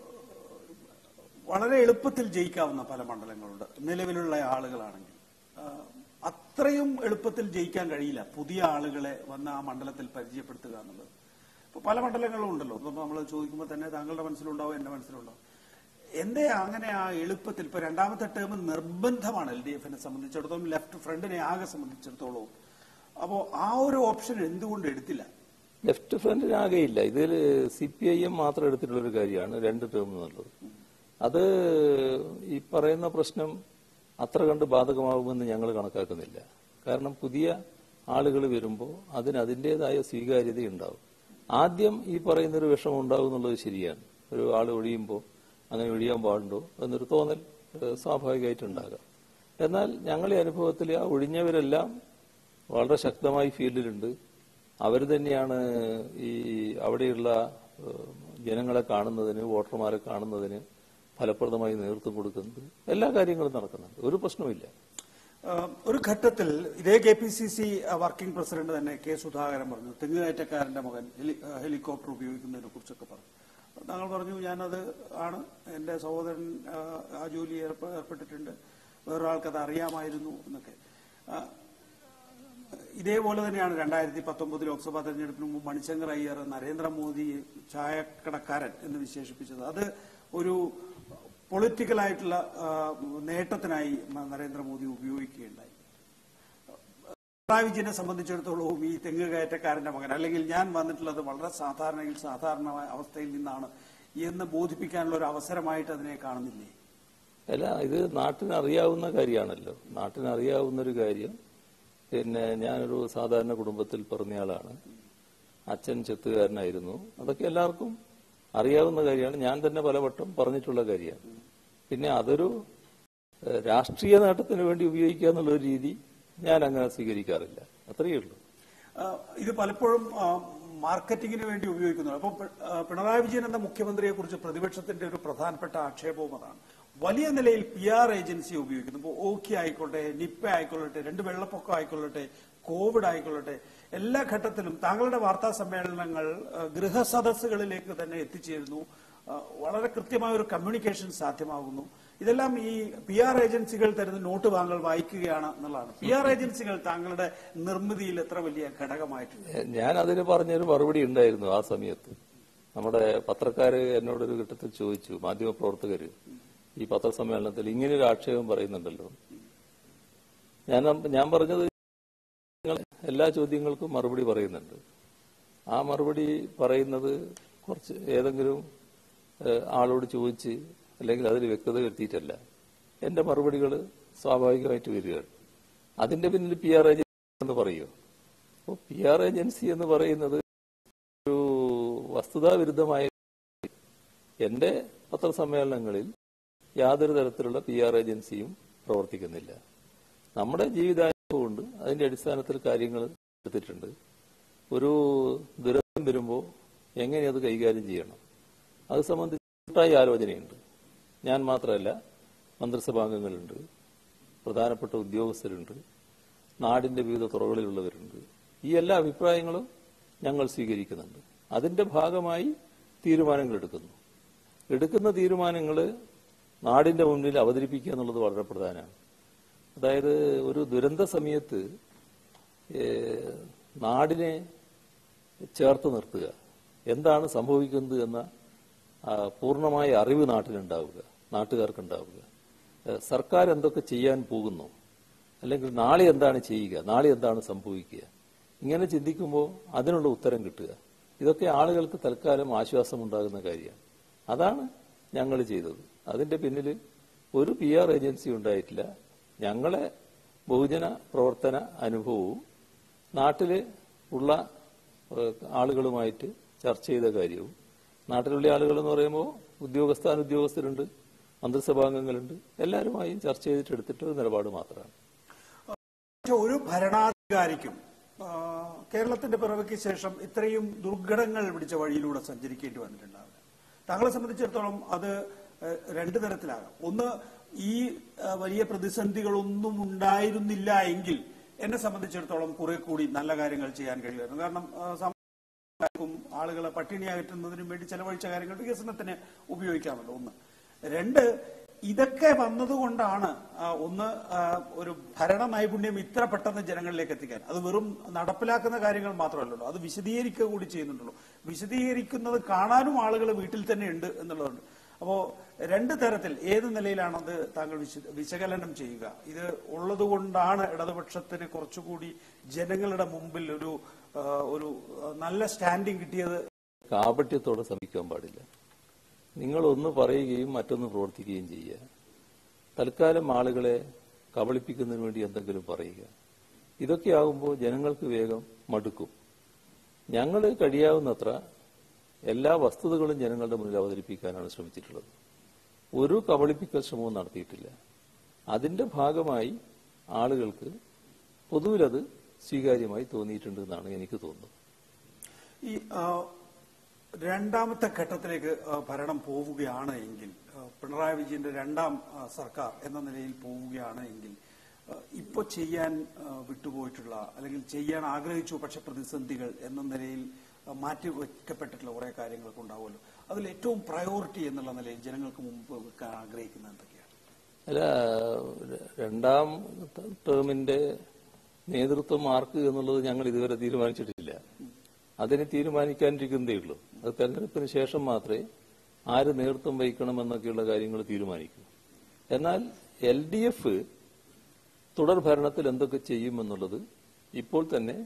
വളരെ എളുപ്പത്തിൽ ജയിക്കാവുന്ന പല മണ്ഡലങ്ങളുണ്ട് നിലവിലുള്ള ആളുകളാണെങ്കിൽ ആ, അത്രയും എളുപ്പത്തിൽ ജയിക്കാൻ കഴിയില്ല പുതിയ ആളുകളെ വന്ന് ആ മണ്ഡലത്തിൽ പരിചയപ്പെടുത്തുക എന്നുള്ളത് ഇപ്പൊ പല മണ്ഡലങ്ങളും ഉണ്ടല്ലോ ഇപ്പൊ നമ്മൾ ചോദിക്കുമ്പോൾ തന്നെ താങ്കളുടെ മനസ്സിലുണ്ടാവും എന്റെ മനസ്സിലുണ്ടാവും എന്തേ അങ്ങനെ ആ എളുപ്പത്തിൽ ഇപ്പൊ രണ്ടാമത്തെ ടേം നിർബന്ധമാണ് എൽ ഡി എഫിനെ സംബന്ധിച്ചിടത്തോളം ലെഫ്റ്റ് ഫ്രണ്ടിനെ ആകെ സംബന്ധിച്ചിടത്തോളം അപ്പോ ആ ഒരു ഓപ്ഷൻ എന്തുകൊണ്ട് എടുത്തില്ല ലെഫ്റ്റ് ഫ്രണ്ടിനാകെയില്ല ഇതിൽ സി പി ഐ എം മാത്രം എടുത്തിട്ടുള്ള ഒരു കാര്യമാണ് രണ്ട് ടേം എന്നുള്ളത് അത് ഈ പറയുന്ന പ്രശ്നം അത്ര കണ്ട് ബാധകമാകുമെന്ന് ഞങ്ങൾ കണക്കാക്കുന്നില്ല കാരണം പുതിയ ആളുകൾ വരുമ്പോൾ അതിന് അതിൻ്റെതായ സ്വീകാര്യത ഉണ്ടാവും ആദ്യം ഈ പറയുന്ന ഒരു വിഷമം ഉണ്ടാവും എന്നുള്ളത് ശരിയാണ് ഒരു ആൾ ഒഴിയുമ്പോൾ അങ്ങനെ ഒഴിയാൻ പാടുണ്ടോ എന്നൊരു തോന്നൽ ഏഹ്, സ്വാഭാവികമായിട്ടുണ്ടാകാം എന്നാൽ ഞങ്ങളുടെ അനുഭവത്തിൽ ആ ഒഴിഞ്ഞവരെല്ലാം വളരെ ശക്തമായി ഫീൽഡിലുണ്ട് അവർ തന്നെയാണ് ഈ അവിടെയുള്ള ഏഹ്, ജനങ്ങളെ കാണുന്നതിന് വോട്ടർമാരെ കാണുന്നതിന് ഫലപ്രദമായി നേതൃത്വം കൊടുക്കുന്നത് എല്ലാ കാര്യങ്ങളും നടക്കുന്നുണ്ട് ഒരു പ്രശ്നവുമില്ല ആഹ് ഒരു ഘട്ടത്തിൽ ഇതേ K P C C working president തന്നെ കെ സുധാകരൻ പറഞ്ഞു തെങ്ങുകയറ്റക്കാരന്റെ മകൻ ഹെലി- ആഹ് ഹെലികോപ്റ്റർ ഉപയോഗിക്കുന്നതിനെ കുറിച്ചൊക്കെ പറഞ്ഞു താങ്കൾ പറഞ്ഞു ഞാനത് ആണ് എന്റെ സഹോദരൻ ആഹ് ആ ജോലി ഏർപ്പ- ഏർപ്പെട്ടിട്ടുണ്ട് വേറൊരാൾക്ക് അത് അറിയാമായിരുന്നു എന്നൊക്കെ ആഹ് ഇതേപോലെ തന്നെയാണ് രണ്ടായിരത്തി പത്തൊമ്പത് ലോക്സഭാ തെരഞ്ഞെടുപ്പിന് മുമ്പ് മണിശങ്കർ അയ്യർ നരേന്ദ്രമോദി ചായക്കടക്കാരൻ എന്ന് വിശേഷിപ്പിച്ചത് അത് ഒരു പൊളിറ്റിക്കലായിട്ടുള്ള ആ, നേട്ടത്തിനായി മ- നരേന്ദ്രമോദി ഉപയോഗിക്കുകയുണ്ടായി പിണറായി വിജയനെ സംബന്ധിച്ചിടത്തോളം ഈ തെങ്ങ് കയറ്റക്കാരന്റെ മകൻ അല്ലെങ്കിൽ ഞാൻ വന്നിട്ടുള്ളത് വളരെ സാധാരണയിൽ സാധാരണ അവസ്ഥയിൽ നിന്നാണ് എന്ന് ബോധിപ്പിക്കാനുള്ള ഒരു അവസരമായിട്ട് അതിനെ കാണുന്നില്ലേ അല്ല ഇത് നാട്ടിന് അറിയാവുന്ന കാര്യമാണല്ലോ നാട്ടിന് അറിയാവുന്ന ഒരു കാര്യം പിന്നെ ഞാനൊരു സാധാരണ കുടുംബത്തിൽ പറഞ്ഞയാളാണ് അച്ഛൻ ചെത്തുകാരനായിരുന്നു അതൊക്കെ എല്ലാവർക്കും അറിയാവുന്ന കാര്യമാണ് ഞാൻ തന്നെ പലവട്ടം പറഞ്ഞിട്ടുള്ള കാര്യമാണ് പിന്നെ അതൊരു ഏഹ്, രാഷ്ട്രീയ നേട്ടത്തിന് വേണ്ടി ഉപയോഗിക്കുക എന്നുള്ള ഒരു രീതി ഞാൻ അങ്ങനെ സ്വീകരിക്കാറില്ല അത്രയേ ഉള്ളൂ ആ, ഇത് പലപ്പോഴും ആ, മാർക്കറ്റിങ്ങിന് വേണ്ടി ഉപയോഗിക്കുന്നു അപ്പോൾ പിണറായി വിജയൻ എന്ന മുഖ്യമന്ത്രിയെ കുറിച്ച് പ്രതിപക്ഷത്തിന്റെ ഒരു പ്രധാനപ്പെട്ട ആക്ഷേപവും അതാണ് വലിയ നിലയിൽ പി ആർ ഏജൻസി ഉപയോഗിക്കുന്നു ഇപ്പോൾ ഓക്കി ആയിക്കോട്ടെ നിപ്പ ആയിക്കൊള്ളട്ടെ രണ്ട് വെള്ളപ്പൊക്കം ആയിക്കൊള്ളട്ടെ കോവിഡ് ആയിക്കൊള്ളട്ടെ എല്ലാ ഘട്ടത്തിലും താങ്കളുടെ വാർത്താ സമ്മേളനങ്ങൾ ആ, ഗൃഹസദസ്സുകളിലേക്ക് തന്നെ എത്തിച്ചേരുന്നു ആ, വളരെ കൃത്യമായ ഒരു കമ്മ്യൂണിക്കേഷൻ സാധ്യമാകുന്നു ഇതെല്ലാം ഈ പി ആർ ഏജൻസികൾ തരുന്ന നോട്ട് വാങ്ങൽ വായിക്കുകയാണ് എന്നുള്ളതാണ് പി ആർ ഏജൻസികൾ താങ്കളുടെ നിർമ്മിതിയിൽ എത്ര വലിയ ഘടകമായിട്ടുണ്ട് ഞാൻ അതിന് പറഞ്ഞൊരു മറുപടി ഉണ്ടായിരുന്നു ആ സമയത്ത് നമ്മുടെ പത്രക്കാര് എന്നോടൊരു ഘട്ടത്തിൽ ചോദിച്ചു മാധ്യമപ്രവർത്തകര് ഈ പത്രസമ്മേളനത്തിൽ ഇങ്ങനെ ഒരു ആക്ഷേപം പറയുന്നുണ്ടല്ലോ ഞാൻ ഞാൻ പറഞ്ഞത് നിങ്ങൾ എല്ലാ ചോദ്യങ്ങൾക്കും മറുപടി പറയുന്നുണ്ട് ആ മറുപടി പറയുന്നത് കുറച്ച് ഏതെങ്കിലും ഏഹ്, ആളോട് ചോദിച്ച് അല്ലെങ്കിൽ അതിൽ വ്യക്തത വരുത്തിയിട്ടല്ല എന്റെ മറുപടികൾ സ്വാഭാവികമായിട്ട് വരികയാണ് അതിന്റെ പിന്നിൽ പി ആർ ഏജൻസി എന്ന് പറയുമോ അപ്പോൾ പി ആർ ഏജൻസി എന്ന് പറയുന്നത് ഒരു വസ്തുതാവിരുദ്ധമായ എന്റെ പത്രസമ്മേളനങ്ങളിൽ യാതൊരു തരത്തിലുള്ള പി ആർ ഏജൻസിയും പ്രവർത്തിക്കുന്നില്ല നമ്മുടെ ജീവിതാനുഭവം കൊണ്ട് അതിന്റെ അടിസ്ഥാനത്തിൽ കാര്യങ്ങൾ എടുത്തിട്ടുണ്ട് ഒരു ദുരന്തം വരുമ്പോൾ എങ്ങനെ അത് കൈകാര്യം ചെയ്യണം അത് സംബന്ധിച്ച് കൂട്ടായ ആലോചനയുണ്ട് ഞാൻ മാത്രമല്ല മന്ത്രിസഭാംഗങ്ങളുണ്ട് പ്രധാനപ്പെട്ട ഉദ്യോഗസ്ഥരുണ്ട് നാടിന്റെ വിവിധ തുറകളിലുള്ളവരുണ്ട് ഈ എല്ലാ അഭിപ്രായങ്ങളും ഞങ്ങൾ സ്വീകരിക്കുന്നുണ്ട് അതിന്റെ ഭാഗമായി തീരുമാനങ്ങൾ എടുക്കുന്നു എടുക്കുന്ന തീരുമാനങ്ങൾ നാടിന്റെ മുന്നിൽ അവതരിപ്പിക്കുക എന്നുള്ളത് വളരെ പ്രധാനമാണ് അതായത് ഒരു ദുരന്ത സമയത്ത് ഏഹ്, നാടിനെ ചേർത്ത് നിർത്തുക എന്താണ് സംഭവിക്കുന്നത് എന്ന ആ, പൂർണ്ണമായ അറിവ് നാട്ടിലുണ്ടാവുക നാട്ടുകാർക്കുണ്ടാവുക ഏഹ്, സർക്കാർ എന്തൊക്കെ ചെയ്യാൻ പോകുന്നു അല്ലെങ്കിൽ നാളെ എന്താണ് ചെയ്യുക നാളെ എന്താണ് സംഭവിക്കുക ഇങ്ങനെ ചിന്തിക്കുമ്പോൾ അതിനുള്ള ഉത്തരം കിട്ടുക ഇതൊക്കെ ആളുകൾക്ക് തൽക്കാലം ആശ്വാസമുണ്ടാകുന്ന കാര്യമാണ് അതാണ് ഞങ്ങൾ ചെയ്തത് അതിന്റെ പിന്നിൽ ഒരു പി ആർ ഏജൻസി ഉണ്ടായിട്ടില്ല ഞങ്ങളെ ബഹുജന പ്രവർത്തന അനുഭവവും നാട്ടില് ഉള്ള ഏഹ്, ആളുകളുമായിട്ട് ചർച്ച ചെയ്ത കാര്യവും നാട്ടിലുള്ള ആളുകൾ എന്ന് പറയുമ്പോൾ ഉദ്യോഗസ്ഥ അനുദ്യോഗസ്ഥരുണ്ട് മന്ത്രിസഭാംഗങ്ങളുണ്ട് എല്ലാവരുമായും ചർച്ച ചെയ്തിട്ട് എടുത്തിട്ട് ഒരു നിലപാട് മാത്രമാണ് പക്ഷെ ഒരു ഭരണാധികാരിക്കും ആ, കേരളത്തിന്റെ പിറവിക്ക് ശേഷം ഇത്രയും ദുർഘടങ്ങൾ പിടിച്ച വഴിയിലൂടെ സഞ്ചരിക്കേണ്ടി വന്നിട്ടുണ്ടാവില്ല താങ്കളെ സംബന്ധിച്ചിടത്തോളം അത് ഏഹ്, രണ്ട് തരത്തിലാകാം ഒന്ന് ഈ ആ, വലിയ പ്രതിസന്ധികളൊന്നും ഉണ്ടായിരുന്നില്ല എങ്കിൽ എന്നെ സംബന്ധിച്ചിടത്തോളം കുറെ കൂടി നല്ല കാര്യങ്ങൾ ചെയ്യാൻ കഴിയുമായിരുന്നു കാരണം ആ, ക്കും ആളുകളെ പട്ടിണി അകറ്റുന്നതിനും വേണ്ടി ചെലവഴിച്ച കാര്യങ്ങൾ വികസനത്തിന് ഉപയോഗിക്കാമല്ലോ ഒന്ന് രണ്ട് ഇതൊക്കെ വന്നതുകൊണ്ടാണ് ആ, ഒന്ന് ആ, ഒരു ഭരണ നൈപുണ്യം ഇത്ര പെട്ടെന്ന് ജനങ്ങളിലേക്ക് എത്തിക്കാൻ അത് വെറും നടപ്പിലാക്കുന്ന കാര്യങ്ങൾ മാത്രമല്ലല്ലോ അത് വിശദീകരിക്കുക കൂടി ചെയ്യുന്നുണ്ടല്ലോ വിശദീകരിക്കുന്നത് കാണാനും ആളുകൾ വീട്ടിൽ തന്നെ ഉണ്ട് എന്നുള്ളതുണ്ട് അപ്പോ രണ്ട് തരത്തിൽ ഏത് നിലയിലാണത് താങ്കൾ വിശ- വിശകലനം ചെയ്യുക ഇത് ഉള്ളതുകൊണ്ടാണ് ഇടതുപക്ഷത്തിന് കുറച്ചുകൂടി ജനങ്ങളുടെ മുമ്പിൽ ഒരു ആ, ഒരു ആ, നല്ല സ്റ്റാൻഡിങ് കിട്ടിയത് കാപട്യത്തോടെ സമീപിക്കാൻ പാടില്ല നിങ്ങൾ ഒന്ന് പറയുകയും മറ്റൊന്ന് പ്രവർത്തിക്കുകയും ചെയ്യുക തൽക്കാലം ആളുകളെ കബളിപ്പിക്കുന്നതിന് വേണ്ടി എന്തെങ്കിലും പറയുക ഇതൊക്കെയാകുമ്പോൾ ജനങ്ങൾക്ക് വേഗം മടുക്കും ഞങ്ങൾ കഴിയാവുന്നത്ര എല്ലാ വസ്തുതകളും ജനങ്ങളുടെ മുന്നിൽ അവതരിപ്പിക്കാനാണ് ശ്രമിച്ചിട്ടുള്ളത് ഒരു കബളിപ്പിക്കൽ ശ്രമവും നടത്തിയിട്ടില്ല അതിന്റെ ഭാഗമായി ആളുകൾക്ക് പൊതുവിലത് സ്വീകാര്യമായി തോന്നിയിട്ടുണ്ട് എന്നാണ് എനിക്ക് തോന്നുന്നത് ഈ ആ, രണ്ടാമത്തെ ഘട്ടത്തിലേക്ക് ആ, ഭരണം പോവുകയാണ് എങ്കിൽ ആ, പിണറായി വിജയന്റെ രണ്ടാം ആ, സർക്കാർ എന്ന നിലയിൽ പോവുകയാണ് എങ്കിൽ ആ, ഇപ്പൊ ചെയ്യാൻ ആ, വിട്ടുപോയിട്ടുള്ള അല്ലെങ്കിൽ ചെയ്യാൻ ആഗ്രഹിച്ചു പക്ഷെ പ്രതിസന്ധികൾ എന്ന നിലയിൽ ആ, മാറ്റി വയ്ക്കപ്പെട്ടിട്ടുള്ള കുറെ കാര്യങ്ങളൊക്കെ ഉണ്ടാവുമല്ലോ അതിൽ ഏറ്റവും പ്രയോറിറ്റി എന്നുള്ള നിലയിൽ ജനങ്ങൾക്ക് മുമ്പ് വെക്കാൻ ആഗ്രഹിക്കുന്നത് എന്തൊക്കെയാണ് അല്ല രണ്ടാം ടേമിന്റെ നേതൃത്വം ആർക്ക് എന്നുള്ളത് ഞങ്ങൾ ഇതുവരെ തീരുമാനിച്ചിട്ടില്ല അതിന് തീരുമാനിക്കാനിരിക്കുന്നതേ ഉള്ളൂ അത് തെരഞ്ഞെടുപ്പിന് ശേഷം മാത്രമേ ആര് നേതൃത്വം വഹിക്കണമെന്നൊക്കെയുള്ള കാര്യങ്ങൾ തീരുമാനിക്കൂ എന്നാൽ എൽ ഡി എഫ് തുടർ ഭരണത്തിൽ എന്തൊക്കെ ചെയ്യുമെന്നുള്ളത് ഇപ്പോൾ തന്നെ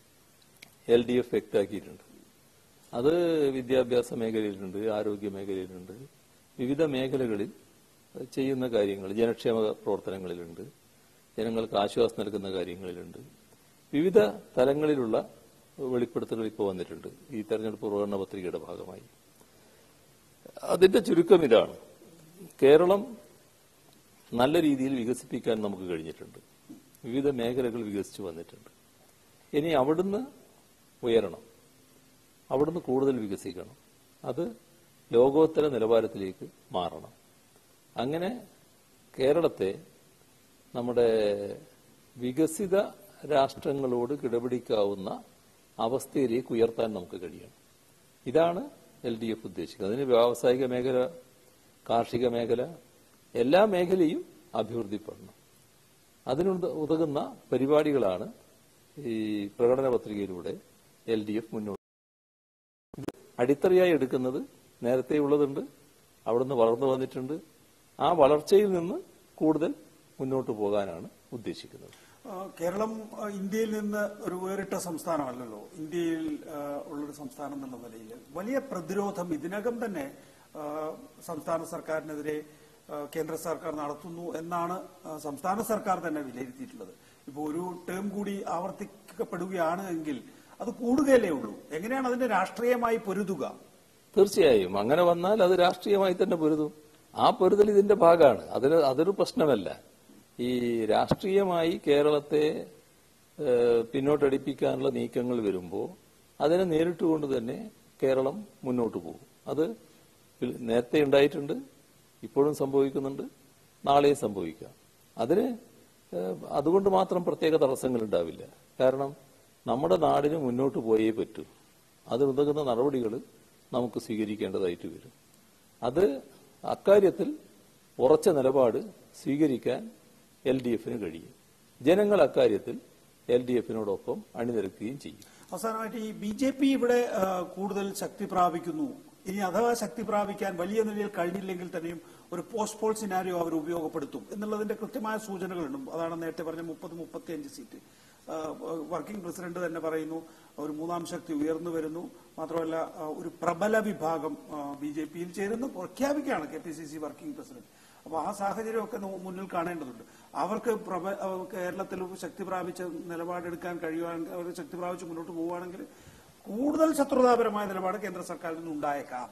എൽ ഡി എഫ് വ്യക്തമാക്കിയിട്ടുണ്ട് അത് വിദ്യാഭ്യാസ മേഖലയിലുണ്ട് ആരോഗ്യ മേഖലയിലുണ്ട് വിവിധ മേഖലകളിൽ ചെയ്യുന്ന കാര്യങ്ങൾ ജനക്ഷേമ പ്രവർത്തനങ്ങളിലുണ്ട് ജനങ്ങൾക്ക് ആശ്വാസം നൽകുന്ന കാര്യങ്ങളിലുണ്ട് വിവിധ തലങ്ങളിലുള്ള വെളിപ്പെടുത്തലുകൾ ഇപ്പോൾ വന്നിട്ടുണ്ട് ഈ തെരഞ്ഞെടുപ്പ് പ്രകടന പത്രികയുടെ ഭാഗമായി അതിന്റെ ചുരുക്കം ഇതാണ് കേരളം നല്ല രീതിയിൽ വികസിപ്പിക്കാൻ നമുക്ക് കഴിഞ്ഞിട്ടുണ്ട് വിവിധ മേഖലകൾ വികസിച്ചു വന്നിട്ടുണ്ട് ഇനി അവിടുന്ന് ഉയരണം അവിടുന്ന് കൂടുതൽ വികസിക്കണം അത് ലോകോത്തര നിലവാരത്തിലേക്ക് മാറണം അങ്ങനെ കേരളത്തെ നമ്മുടെ വികസിത രാഷ്ട്രങ്ങളോട് കിടപിടിക്കാവുന്ന അവസ്ഥയിലേക്ക് ഉയർത്താൻ നമുക്ക് കഴിയണം ഇതാണ് എൽ ഡി എഫ് ഉദ്ദേശിക്കുന്നത് അതിന് വ്യാവസായിക മേഖല കാർഷിക മേഖല എല്ലാ മേഖലയും അഭിവൃദ്ധിപ്പെടണം അതിനുണ്ട് ഉതകുന്ന പരിപാടികളാണ് ഈ പ്രകടന പത്രികയിലൂടെ എൽ ഡി എഫ് മുന്നോട്ട് ഇത് അടിത്തറയായി എടുക്കുന്നത് നേരത്തെ ഉള്ളതുണ്ട് അവിടുന്ന് വളർന്നു വന്നിട്ടുണ്ട് ആ വളർച്ചയിൽ നിന്ന് കൂടുതൽ മുന്നോട്ട് പോകാനാണ് ഉദ്ദേശിക്കുന്നത് ആ, കേരളം ആ, ഇന്ത്യയിൽ നിന്ന് ഒരു വേറിട്ട സംസ്ഥാനമല്ലല്ലോ ഇന്ത്യയിൽ ആ, ഉള്ളൊരു സംസ്ഥാനം എന്നുള്ള നിലയിൽ വലിയ പ്രതിരോധം ഇതിനകം തന്നെ ആ, സംസ്ഥാന സർക്കാരിനെതിരെ ആ, കേന്ദ്ര സർക്കാർ നടത്തുന്നു എന്നാണ് ആ, സംസ്ഥാന സർക്കാർ തന്നെ വിലയിരുത്തിയിട്ടുള്ളത് ഇപ്പോൾ ഒരു ടേം കൂടി ആവർത്തിക്കപ്പെടുകയാണ് എങ്കിൽ അത് കൂടുകയല്ലേ ഉള്ളൂ എങ്ങനെയാണ് അതിന്റെ രാഷ്ട്രീയമായി പൊരുതുക തീർച്ചയായും അങ്ങനെ വന്നാൽ അത് രാഷ്ട്രീയമായി തന്നെ പൊരുതും ആ പൊരുതൽ ഇതിന്റെ ഭാഗമാണ് അതിന് അതൊരു പ്രശ്നമല്ല ഈ രാഷ്ട്രീയമായി കേരളത്തെ ഏഹ്, പിന്നോട്ടടിപ്പിക്കാനുള്ള നീക്കങ്ങൾ വരുമ്പോൾ അതിനെ നേരിട്ടുകൊണ്ട് തന്നെ കേരളം മുന്നോട്ട് പോകും അത് നേരത്തെ ഉണ്ടായിട്ടുണ്ട് ഇപ്പോഴും സംഭവിക്കുന്നുണ്ട് നാളെയും സംഭവിക്കാം അതിന് ഏഹ്, അതുകൊണ്ട് മാത്രം പ്രത്യേക തടസ്സങ്ങൾ ഉണ്ടാവില്ല കാരണം നമ്മുടെ നാടിന് മുന്നോട്ട് പോയേ പറ്റൂ അതിനുതകുന്ന നടപടികൾ നമുക്ക് സ്വീകരിക്കേണ്ടതായിട്ട് വരും അത് അക്കാര്യത്തിൽ ഉറച്ച നിലപാട് സ്വീകരിക്കാൻ എൽ ഡി എഫിന് കഴിയും ജനങ്ങൾ അക്കാര്യത്തിൽ എൽ ഡി എഫിനോടൊപ്പം അണിനിരക്കുകയും ചെയ്യും അവസാനമായിട്ട് ഈ ബി ജെ പി ഇവിടെ ആ, കൂടുതൽ ശക്തി പ്രാപിക്കുന്നു ഇനി അഥവാ ശക്തി പ്രാപിക്കാൻ വലിയ നിലയിൽ കഴിഞ്ഞില്ലെങ്കിൽ തന്നെയും ഒരു പോസ്റ്റ് പോൾ സിനാരിയോ അവർ ഉപയോഗപ്പെടുത്തും എന്നുള്ളതിന്റെ കൃത്യമായ സൂചനകളുണ്ട് അതാണ് നേരത്തെ പറഞ്ഞ മുപ്പത് മുപ്പത്തിയഞ്ച് സീറ്റ് ആ, വർക്കിംഗ് പ്രസിഡന്റ് തന്നെ പറയുന്നു ഒരു മൂന്നാം ശക്തി ഉയർന്നു വരുന്നു മാത്രമല്ല ആ, ഒരു പ്രബല വിഭാഗം ബി ജെ പിയിൽ ചേരുന്നു പ്രഖ്യാപിക്കുകയാണ് K P C C working president അപ്പൊ ആ സാഹചര്യമൊക്കെ നോ- മുന്നിൽ കാണേണ്ടതുണ്ട് അവർക്ക് പ്രബ ആ, കേരളത്തിൽ ശക്തി പ്രാപിച്ച നിലപാടെടുക്കാൻ കഴിയുവാണെങ്കിൽ അവർ ശക്തി പ്രാപിച്ച് മുന്നോട്ട് പോവുകയാണെങ്കിൽ കൂടുതൽ ശത്രുതാപരമായ നിലപാട് കേന്ദ്ര സർക്കാരിൽ നിന്ന് ഉണ്ടായേക്കാം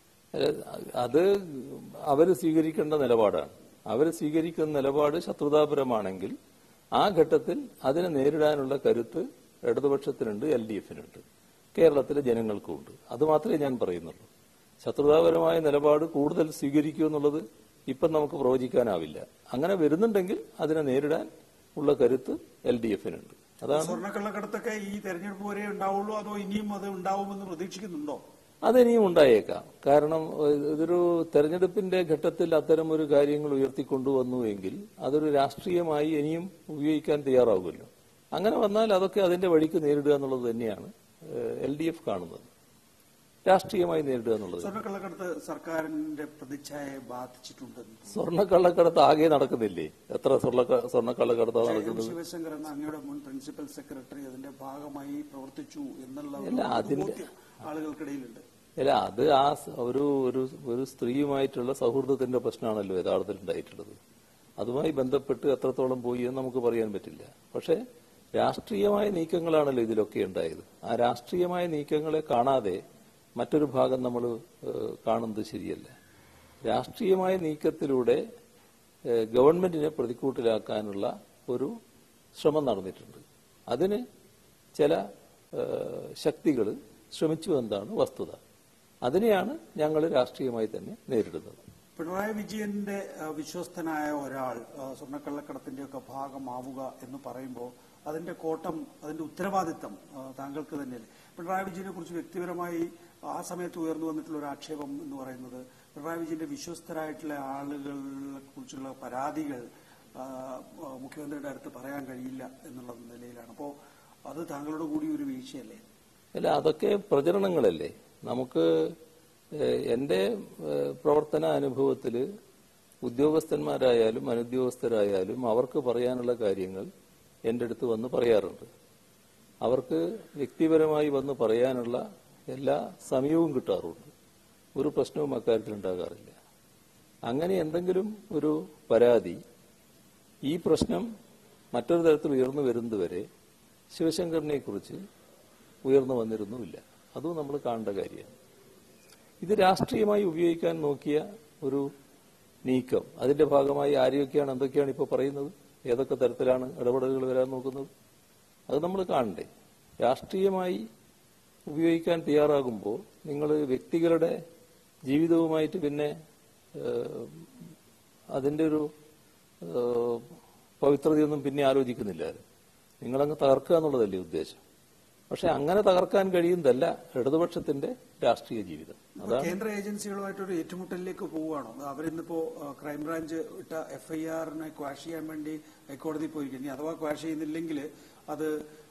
അത് അവർ സ്വീകരിക്കേണ്ട നിലപാടാണ് അവർ സ്വീകരിക്കുന്ന നിലപാട് ശത്രുതാപരമാണെങ്കിൽ ആ ഘട്ടത്തിൽ അതിനെ നേരിടാനുള്ള കരുത്ത് ഇടതുപക്ഷത്തിനുണ്ട് എൽ ഡി എഫിനുണ്ട് കേരളത്തിലെ ജനങ്ങൾക്കുമുണ്ട് അത് മാത്രമേ ഞാൻ പറയുന്നുള്ളൂ ശത്രുതാപരമായ നിലപാട് കൂടുതൽ സ്വീകരിക്കൂ എന്നുള്ളത് ഇപ്പം നമുക്ക് പ്രവചിക്കാനാവില്ല അങ്ങനെ വരുന്നുണ്ടെങ്കിൽ അതിനെ നേരിടാൻ ഉള്ള കരുത്ത് എൽ ഡി എഫിനുണ്ട് അതാണ് സ്വർണ്ണക്കള്ളക്കടത്തൊക്കെ ഈ തെരഞ്ഞെടുപ്പ് വരെ ഉണ്ടാവുള്ളൂ അതോ ഇനിയും അത് ഉണ്ടാവുമെന്ന് പ്രതീക്ഷിക്കുന്നുണ്ടോ അതിനിയും ഉണ്ടായേക്കാം കാരണം ഏഹ്, ഇതൊരു തെരഞ്ഞെടുപ്പിന്റെ ഘട്ടത്തിൽ അത്തരം ഒരു കാര്യങ്ങൾ ഉയർത്തിക്കൊണ്ടുവന്നു എങ്കിൽ അതൊരു രാഷ്ട്രീയമായി ഇനിയും ഉപയോഗിക്കാൻ തയ്യാറാവുമല്ലോ അങ്ങനെ വന്നാൽ അതൊക്കെ അതിന്റെ വഴിക്ക് നേരിടുക എന്നുള്ളത് തന്നെയാണ് എൽ ഡി എഫ് കാണുന്നത് രാഷ്ട്രീയമായി നേരിടുക എന്നുള്ളത് സ്വർണ്ണക്കള്ളക്കടത്ത് സർക്കാരിന്റെ പ്രതിച്ഛായയെ ബാധിച്ചിട്ടുണ്ടെന്ന് സ്വർണ്ണക്കള്ളക്കടത്ത് ആകെ നടക്കുന്നില്ലേ എത്ര സ്വർണ്ണ സ്വർണ്ണക്കള്ളക്കടത്താണ് എം നടക്കുന്നത് ശിവശങ്കർ എന്ന അങ്ങയുടെ മുൻ പ്രിൻസിപ്പൽ സെക്രട്ടറി അതിന്റെ ഭാഗമായി പ്രവർത്തിച്ചു എന്നുള്ള ഒരു അല്ല, അതിന്റെ- ബോധ്യം ആളുകൾക്കിടയിലുണ്ട് അല്ല അത് ആ സ- ഒരു ഒരു ഒരു സ്ത്രീയുമായിട്ടുള്ള സൗഹൃദത്തിന്റെ പ്രശ്നമാണല്ലോ യഥാർത്ഥത്തിൽ ഉണ്ടായിട്ടുള്ളത് അതുമായി ബന്ധപ്പെട്ട് എത്രത്തോളം പോയി എന്ന് നമുക്ക് പറയാൻ പറ്റില്ല പക്ഷേ രാഷ്ട്രീയമായ നീക്കങ്ങളാണല്ലോ ഇതിലൊക്കെ ഉണ്ടായത് ആ രാഷ്ട്രീയമായ നീക്കങ്ങളെ കാണാതെ മറ്റൊരു ഭാഗം നമ്മൾ കാണുന്നത് ശരിയല്ല രാഷ്ട്രീയമായ നീക്കത്തിലൂടെ ഏഹ്, ഗവൺമെന്റിനെ പ്രതിക്കൂട്ടിലാക്കാനുള്ള ഒരു ശ്രമം നടന്നിട്ടുണ്ട് അതിന് ചില ശക്തികൾ ശ്രമിച്ചു എന്നതാണ് വസ്തുത അതിനെയാണ് ഞങ്ങൾ രാഷ്ട്രീയമായി തന്നെ നേരിടുന്നത് പിണറായി വിജയന്റെ ആ, വിശ്വസ്തനായ ഒരാൾ ആ, സ്വർണ്ണക്കള്ളക്കടത്തിന്റെ ഒക്കെ ഭാഗമാവുക എന്ന് പറയുമ്പോൾ അതിന്റെ കോട്ടം അതിന്റെ ഉത്തരവാദിത്തം ആ, താങ്കൾക്ക് തന്നെയല്ലേ പിണറായി വിജയനെ കുറിച്ച് വ്യക്തിപരമായി ആ സമയത്ത് ഉയർന്നു വന്നിട്ടുള്ള ഒരു ആക്ഷേപം എന്ന് പറയുന്നത് പിണറായി വിജയന്റെ വിശ്വസ്തരായിട്ടുള്ള ആളുകളെ കുറിച്ചുള്ള പരാതികൾ ആ, ആ, മുഖ്യമന്ത്രിയുടെ അടുത്ത് പറയാൻ കഴിയില്ല എന്നുള്ള നിലയിലാണ് അപ്പോൾ അത് താങ്കളുടെ കൂടി ഒരു വീഴ്ചയല്ലേ അല്ല അതൊക്കെ പ്രചരണങ്ങളല്ലേ നമുക്ക് ഏഹ്, എന്റെ ഏഹ്, പ്രവർത്തന അനുഭവത്തിൽ ഉദ്യോഗസ്ഥന്മാരായാലും അനുദ്യോഗസ്ഥരായാലും അവർക്ക് പറയാനുള്ള കാര്യങ്ങൾ എൻ്റെ അടുത്ത് വന്ന് പറയാറുണ്ട് അവർക്ക് വ്യക്തിപരമായി വന്ന് പറയാനുള്ള എല്ലാ സമയവും കിട്ടാറുണ്ട് ഒരു പ്രശ്നവും അക്കാര്യത്തിൽ ഉണ്ടാകാറില്ല അങ്ങനെ എന്തെങ്കിലും ഒരു പരാതി ഈ പ്രശ്നം മറ്റൊരു തരത്തിൽ ഉയർന്നു വരുന്നതുവരെ ശിവശങ്കറിനെ കുറിച്ച് ഉയർന്നു വന്നിരുന്നുമില്ല അതും നമ്മൾ കാണേണ്ട കാര്യമാണ് ഇത് രാഷ്ട്രീയമായി ഉപയോഗിക്കാൻ നോക്കിയ ഒരു നീക്കം അതിന്റെ ഭാഗമായി ആരെയൊക്കെയാണ് എന്തൊക്കെയാണ് ഇപ്പോൾ പറയുന്നത് ഏതൊക്കെ തരത്തിലാണ് ഇടപെടലുകൾ വരാൻ നോക്കുന്നത് അത് നമ്മൾ കാണണ്ടേ രാഷ്ട്രീയമായി ഉപയോഗിക്കാൻ തയ്യാറാകുമ്പോൾ നിങ്ങൾ വ്യക്തികളുടെ ജീവിതവുമായിട്ട് പിന്നെ ഏഹ്, അതിന്റെ ഒരു ഏഹ്, പവിത്രതയൊന്നും പിന്നെ ആലോചിക്കുന്നില്ല ആരും. നിങ്ങളങ്ങ് തകർക്കുക എന്നുള്ളതല്ലേ ഉദ്ദേശം പക്ഷെ അങ്ങനെ തകർക്കാൻ കഴിയുന്നതല്ല ഇടതുപക്ഷത്തിന്റെ രാഷ്ട്രീയ ജീവിതം അപ്പൊ കേന്ദ്ര ഏജൻസികളുമായിട്ടൊരു ഏറ്റുമുട്ടലിലേക്ക് പോവുകയാണോ അവരിന്നിപ്പോ ആ, ക്രൈംബ്രാഞ്ച് ഇട്ട എഫ്ഐആറിനെ ക്വാഷ് ചെയ്യാൻ വേണ്ടി ഹൈക്കോടതി പോയിരിക്കും ഇനി അഥവാ ക്വാഷ് ചെയ്യുന്നില്ലെങ്കിൽ അത്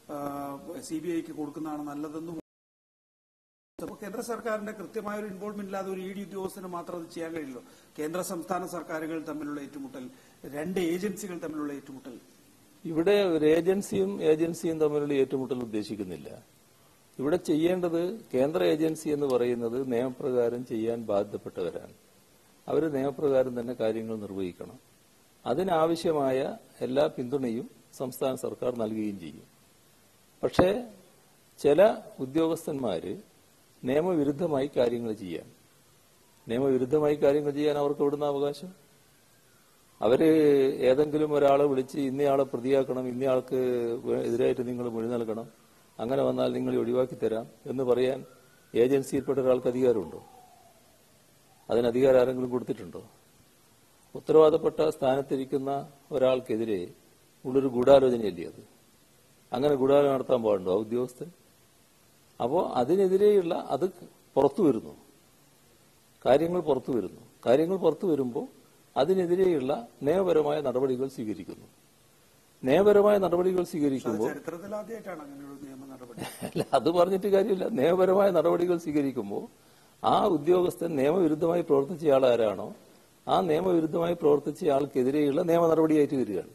സി ബി ഐക്ക് കൊടുക്കുന്നതാണ് നല്ലതെന്ന് അപ്പൊ കേന്ദ്ര സർക്കാരിന്റെ കൃത്യമായ ഒരു ഇൻവോൾവ്മെന്റ് ഇല്ലാതെ ഒരു ഇ ഡി ഉദ്യോഗസ്ഥന് മാത്രം അത് ചെയ്യാൻ കഴിയില്ലോ കേന്ദ്ര സംസ്ഥാന സർക്കാരുകൾ തമ്മിലുള്ള ഏറ്റുമുട്ടൽ രണ്ട് ഏജൻസികൾ തമ്മിലുള്ള ഏറ്റുമുട്ടൽ ഇവിടെ ഒരു ഏജൻസിയും ഏജൻസിയും തമ്മിലുള്ള ഏറ്റുമുട്ടൽ ഉദ്ദേശിക്കുന്നില്ല ഇവിടെ ചെയ്യേണ്ടത് കേന്ദ്ര ഏജൻസി എന്ന് പറയുന്നത് നിയമപ്രകാരം ചെയ്യാൻ ബാധ്യപ്പെട്ടവരാണ് അവർ നിയമപ്രകാരം തന്നെ കാര്യങ്ങൾ നിർവഹിക്കണം അതിനാവശ്യമായ എല്ലാ പിന്തുണയും സംസ്ഥാന സർക്കാർ നൽകുകയും ചെയ്യും പക്ഷേ ചില ഉദ്യോഗസ്ഥന്മാര് നിയമവിരുദ്ധമായി കാര്യങ്ങൾ ചെയ്യാൻ നിയമവിരുദ്ധമായി കാര്യങ്ങൾ ചെയ്യാൻ അവർക്ക് എവിടുന്ന അവകാശം അവര് ഏതെങ്കിലും ഒരാളെ വിളിച്ച് ഇന്നയാളെ പ്രതിയാക്കണം ഇന്നയാൾക്ക് എതിരായിട്ട് നിങ്ങൾ മൊഴി നൽകണം അങ്ങനെ വന്നാൽ നിങ്ങൾ ഒഴിവാക്കി തരാം എന്ന് പറയാൻ ഏജൻസിയിൽപ്പെട്ട ഒരാൾക്ക് അധികാരമുണ്ടോ അതിന് അധികാരം ആരെങ്കിലും കൊടുത്തിട്ടുണ്ടോ ഉത്തരവാദപ്പെട്ട സ്ഥാനത്തിരിക്കുന്ന ഒരാൾക്കെതിരെ ഉള്ളൊരു ഗൂഢാലോചനയല്ലേ അത് അങ്ങനെ ഗൂഢാലോചന നടത്താൻ പാടുണ്ടോ ആ ഉദ്യോഗസ്ഥൻ അപ്പോൾ അതിനെതിരെയുള്ള അത് പുറത്തു വരുന്നു കാര്യങ്ങൾ പുറത്തു വരുന്നു കാര്യങ്ങൾ പുറത്തു വരുമ്പോൾ അതിനെതിരെയുള്ള നിയമപരമായ നടപടികൾ സ്വീകരിക്കുന്നു നിയമപരമായ നടപടികൾ സ്വീകരിക്കുമ്പോൾ ചരിത്രത്തിൽ ആദ്യമായിട്ടാണ് അങ്ങനെയൊരു നിയമ നടപടി അല്ല അത് പറഞ്ഞിട്ട് കാര്യമില്ല നിയമപരമായ നടപടികൾ സ്വീകരിക്കുമ്പോൾ ആ ഉദ്യോഗസ്ഥൻ നിയമവിരുദ്ധമായി പ്രവർത്തിച്ച ആൾ ആരാണോ ആ നിയമവിരുദ്ധമായി പ്രവർത്തിച്ച ആൾക്കെതിരെയുള്ള നിയമ നടപടിയായിട്ട് വരികയാണ്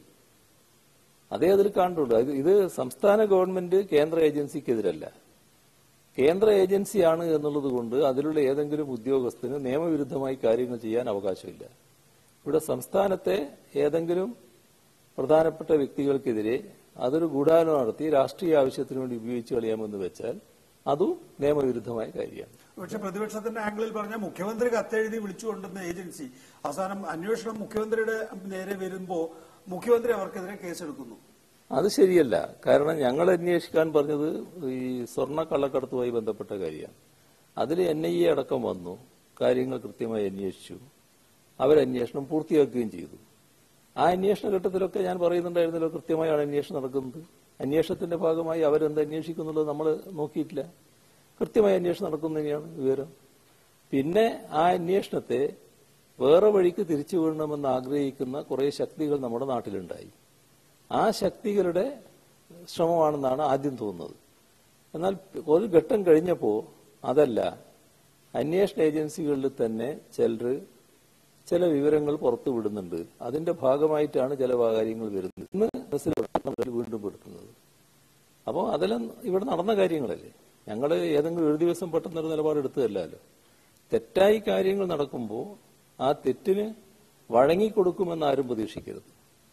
അതേ അതിൽ കാണുന്നുണ്ട് ഇത് ഇത് സംസ്ഥാന ഗവൺമെന്റ് കേന്ദ്ര ഏജൻസിക്കെതിരല്ല കേന്ദ്ര ഏജൻസിയാണ് എന്നുള്ളത് കൊണ്ട് അതിലുള്ള ഏതെങ്കിലും ഉദ്യോഗസ്ഥന് നിയമവിരുദ്ധമായി കാര്യങ്ങൾ ചെയ്യാൻ അവകാശമില്ല ഇവിടെ സംസ്ഥാനത്തെ ഏതെങ്കിലും പ്രധാനപ്പെട്ട വ്യക്തികൾക്കെതിരെ അതൊരു ഗൂഢാലോചന നടത്തി രാഷ്ട്രീയ ആവശ്യത്തിന് വേണ്ടി ഉപയോഗിച്ച് കളയാമെന്ന് വെച്ചാൽ അതും നിയമവിരുദ്ധമായ കാര്യമാണ് പക്ഷെ പ്രതിപക്ഷത്തിന്റെ ആംഗിളിൽ പറഞ്ഞ മുഖ്യമന്ത്രി കത്തെഴുതി വിളിച്ചു കൊണ്ടുവന്ന ഏജൻസി അവസാനം അന്വേഷണം മുഖ്യമന്ത്രിയുടെ നേരെ വരുമ്പോ മുഖ്യമന്ത്രി അവർക്കെതിരെ കേസെടുക്കുന്നു അത് ശരിയല്ല കാരണം ഞങ്ങൾ അന്വേഷിക്കാൻ പറഞ്ഞത് ഈ സ്വർണ്ണ കള്ളക്കടത്തുമായി ബന്ധപ്പെട്ട കാര്യമാണ് അതിൽ എൻ ഐ എ അടക്കം വന്നു കാര്യങ്ങൾ കൃത്യമായി അന്വേഷിച്ചു അവരന്വേഷണം പൂർത്തിയാക്കുകയും ചെയ്തു ആ അന്വേഷണ ഘട്ടത്തിലൊക്കെ ഞാൻ പറയുന്നുണ്ടായിരുന്നല്ലോ കൃത്യമായാണ് അന്വേഷണം നടക്കുന്നത് അന്വേഷണത്തിന്റെ ഭാഗമായി അവരെന്ത് അന്വേഷിക്കുന്നുള്ളത് നമ്മൾ നോക്കിയിട്ടില്ല കൃത്യമായി അന്വേഷണം നടക്കുന്നു തന്നെയാണ് വിവരം പിന്നെ ആ അന്വേഷണത്തെ വേറെ വഴിക്ക് തിരിച്ചു വിടണമെന്ന് ആഗ്രഹിക്കുന്ന കുറെ ശക്തികൾ നമ്മുടെ നാട്ടിലുണ്ടായി ആ ശക്തികളുടെ ശ്രമമാണെന്നാണ് ആദ്യം തോന്നുന്നത് എന്നാൽ ഒരു ഘട്ടം കഴിഞ്ഞപ്പോൾ അതല്ല അന്വേഷണ ഏജൻസികളിൽ തന്നെ ചിലർ ചില വിവരങ്ങൾ പുറത്തു വിടുന്നുണ്ട് അതിന്റെ ഭാഗമായിട്ടാണ് ചില കാര്യങ്ങൾ വരുന്നത് ഇന്ന് മനസ്സിൽ വീണ്ടും പെടുത്തുന്നത് അപ്പോൾ അതെല്ലാം ഇവിടെ നടന്ന കാര്യങ്ങളല്ലേ ഞങ്ങൾ ഏതെങ്കിലും ഒരു ദിവസം പെട്ടെന്നൊരു നിലപാടെടുത്തതല്ലല്ലോ തെറ്റായി കാര്യങ്ങൾ നടക്കുമ്പോൾ ആ തെറ്റിന് വഴങ്ങിക്കൊടുക്കുമെന്ന് ആരും പ്രതീക്ഷിക്കരുത്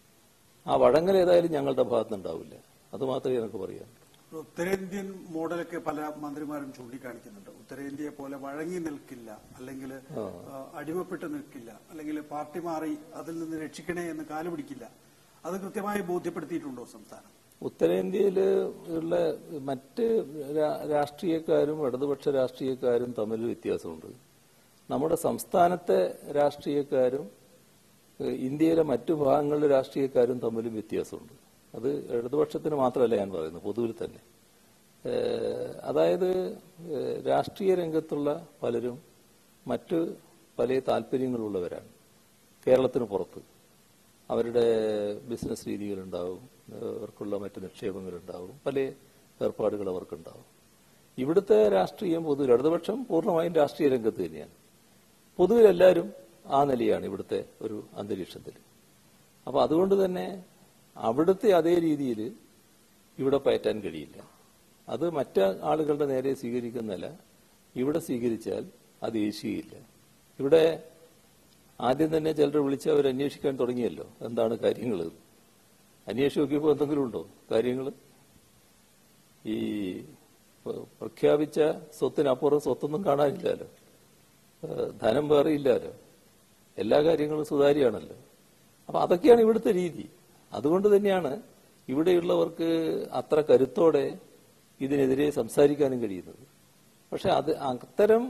ആ വഴങ്ങൽ ഏതായാലും ഞങ്ങളുടെ ഭാഗത്തുനിന്നുണ്ടാവില്ല അത് മാത്രമേ എനിക്ക് പറയാൻ ഉത്തരേന്ത്യൻ മോഡലൊക്കെ പല മന്ത്രിമാരും ചൂണ്ടിക്കാണിക്കുന്നുണ്ട് ഉത്തരേന്ത്യയെ പോലെ വഴങ്ങി നിൽക്കില്ല അല്ലെങ്കിൽ അടിമപ്പെട്ട് നിൽക്കില്ല അല്ലെങ്കിൽ പാർട്ടി മാറി അതിൽ നിന്ന് രക്ഷിക്കണേ എന്ന് കാലുപിടിക്കില്ല അത് കൃത്യമായി ബോധ്യപ്പെടുത്തിയിട്ടുണ്ടോ സംസ്ഥാനം ഉത്തരേന്ത്യയിൽ ഉള്ള മറ്റ് രാ- രാഷ്ട്രീയക്കാരും ഇടതുപക്ഷ രാഷ്ട്രീയക്കാരും തമ്മിൽ വ്യത്യാസമുണ്ട് നമ്മുടെ സംസ്ഥാനത്തെ രാഷ്ട്രീയക്കാരും ഏഹ്, ഇന്ത്യയിലെ മറ്റു ഭാഗങ്ങളിലെ രാഷ്ട്രീയക്കാരും തമ്മിലും വ്യത്യാസമുണ്ട് അത് ഇടതുപക്ഷത്തിന് മാത്രമല്ല ഞാൻ പറയുന്നത് പൊതുവിൽ തന്നെ ഏഹ്, അതായത് ഏഹ്, രാഷ്ട്രീയ രംഗത്തുള്ള പലരും മറ്റ് പല താല്പര്യങ്ങളുള്ളവരാണ് കേരളത്തിന് പുറത്ത് അവരുടെ ബിസിനസ് രീതികളുണ്ടാവും അവർക്കുള്ള മറ്റ് നിക്ഷേപങ്ങളുണ്ടാവും പല ഏർപ്പാടുകൾ അവർക്കുണ്ടാവും ഇവിടുത്തെ രാഷ്ട്രീയം പൊതുവിൽ ഇടതുപക്ഷം പൂർണ്ണമായും രാഷ്ട്രീയ രംഗത്ത് തന്നെയാണ് പൊതുവിൽ എല്ലാവരും ആ നിലയാണ് ഇവിടുത്തെ ഒരു അന്തരീക്ഷത്തിൽ അപ്പൊ അതുകൊണ്ട് തന്നെ അവിടുത്തെ അതേ രീതിയിൽ ഇവിടെ പയറ്റാൻ കഴിയില്ല അത് മറ്റ് ആളുകളുടെ നേരെ സ്വീകരിക്കുന്നല്ല ഇവിടെ സ്വീകരിച്ചാൽ അത് ഏശുകയില്ല ഇവിടെ ആദ്യം തന്നെ ചിലർ വിളിച്ച് അവർ അന്വേഷിക്കാൻ തുടങ്ങിയല്ലോ എന്താണ് കാര്യങ്ങൾ അന്വേഷിച്ച് നോക്കിയപ്പോൾ എന്തെങ്കിലും ഉണ്ടോ കാര്യങ്ങൾ ഈ പ- പ്രഖ്യാപിച്ച സ്വത്തിനപ്പുറം സ്വത്തൊന്നും കാണാനില്ലല്ലോ ഏഹ് ധനം വേറെ ഇല്ലല്ലോ എല്ലാ കാര്യങ്ങളും സുതാര്യമാണല്ലോ അപ്പൊ അതൊക്കെയാണ് ഇവിടുത്തെ രീതി അതുകൊണ്ട് തന്നെയാണ് ഇവിടെയുള്ളവർക്ക് അത്ര കരുത്തോടെ ഇതിനെതിരെ സംസാരിക്കാനും കഴിയുന്നത് പക്ഷെ അത് അത്തരം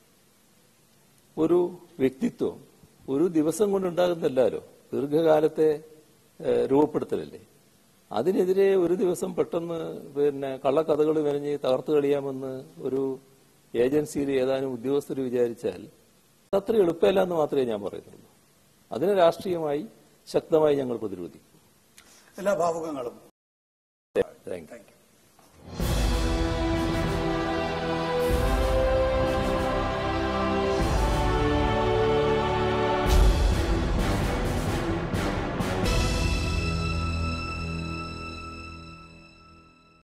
ഒരു വ്യക്തിത്വം ഒരു ദിവസം കൊണ്ടുണ്ടാകുന്നല്ലോ ദീർഘകാലത്തെ ഏഹ്, രൂപപ്പെടുത്തലല്ലേ അതിനെതിരെ ഒരു ദിവസം പെട്ടെന്ന് പിന്നെ കള്ളക്കഥകൾ മെനഞ്ഞ് തകർത്ത് കളിയാമെന്ന് ഒരു ഏജൻസിയിൽ ഏതാനും ഉദ്യോഗസ്ഥർ വിചാരിച്ചാൽ അത്ര എളുപ്പമല്ല എന്ന് മാത്രമേ ഞാൻ പറയുന്നുള്ളൂ അതിനെ രാഷ്ട്രീയമായി ശക്തമായി ഞങ്ങൾ പ്രതിരോധിക്കും എല്ലാ ഭാവുകങ്ങളും താങ്ക് യു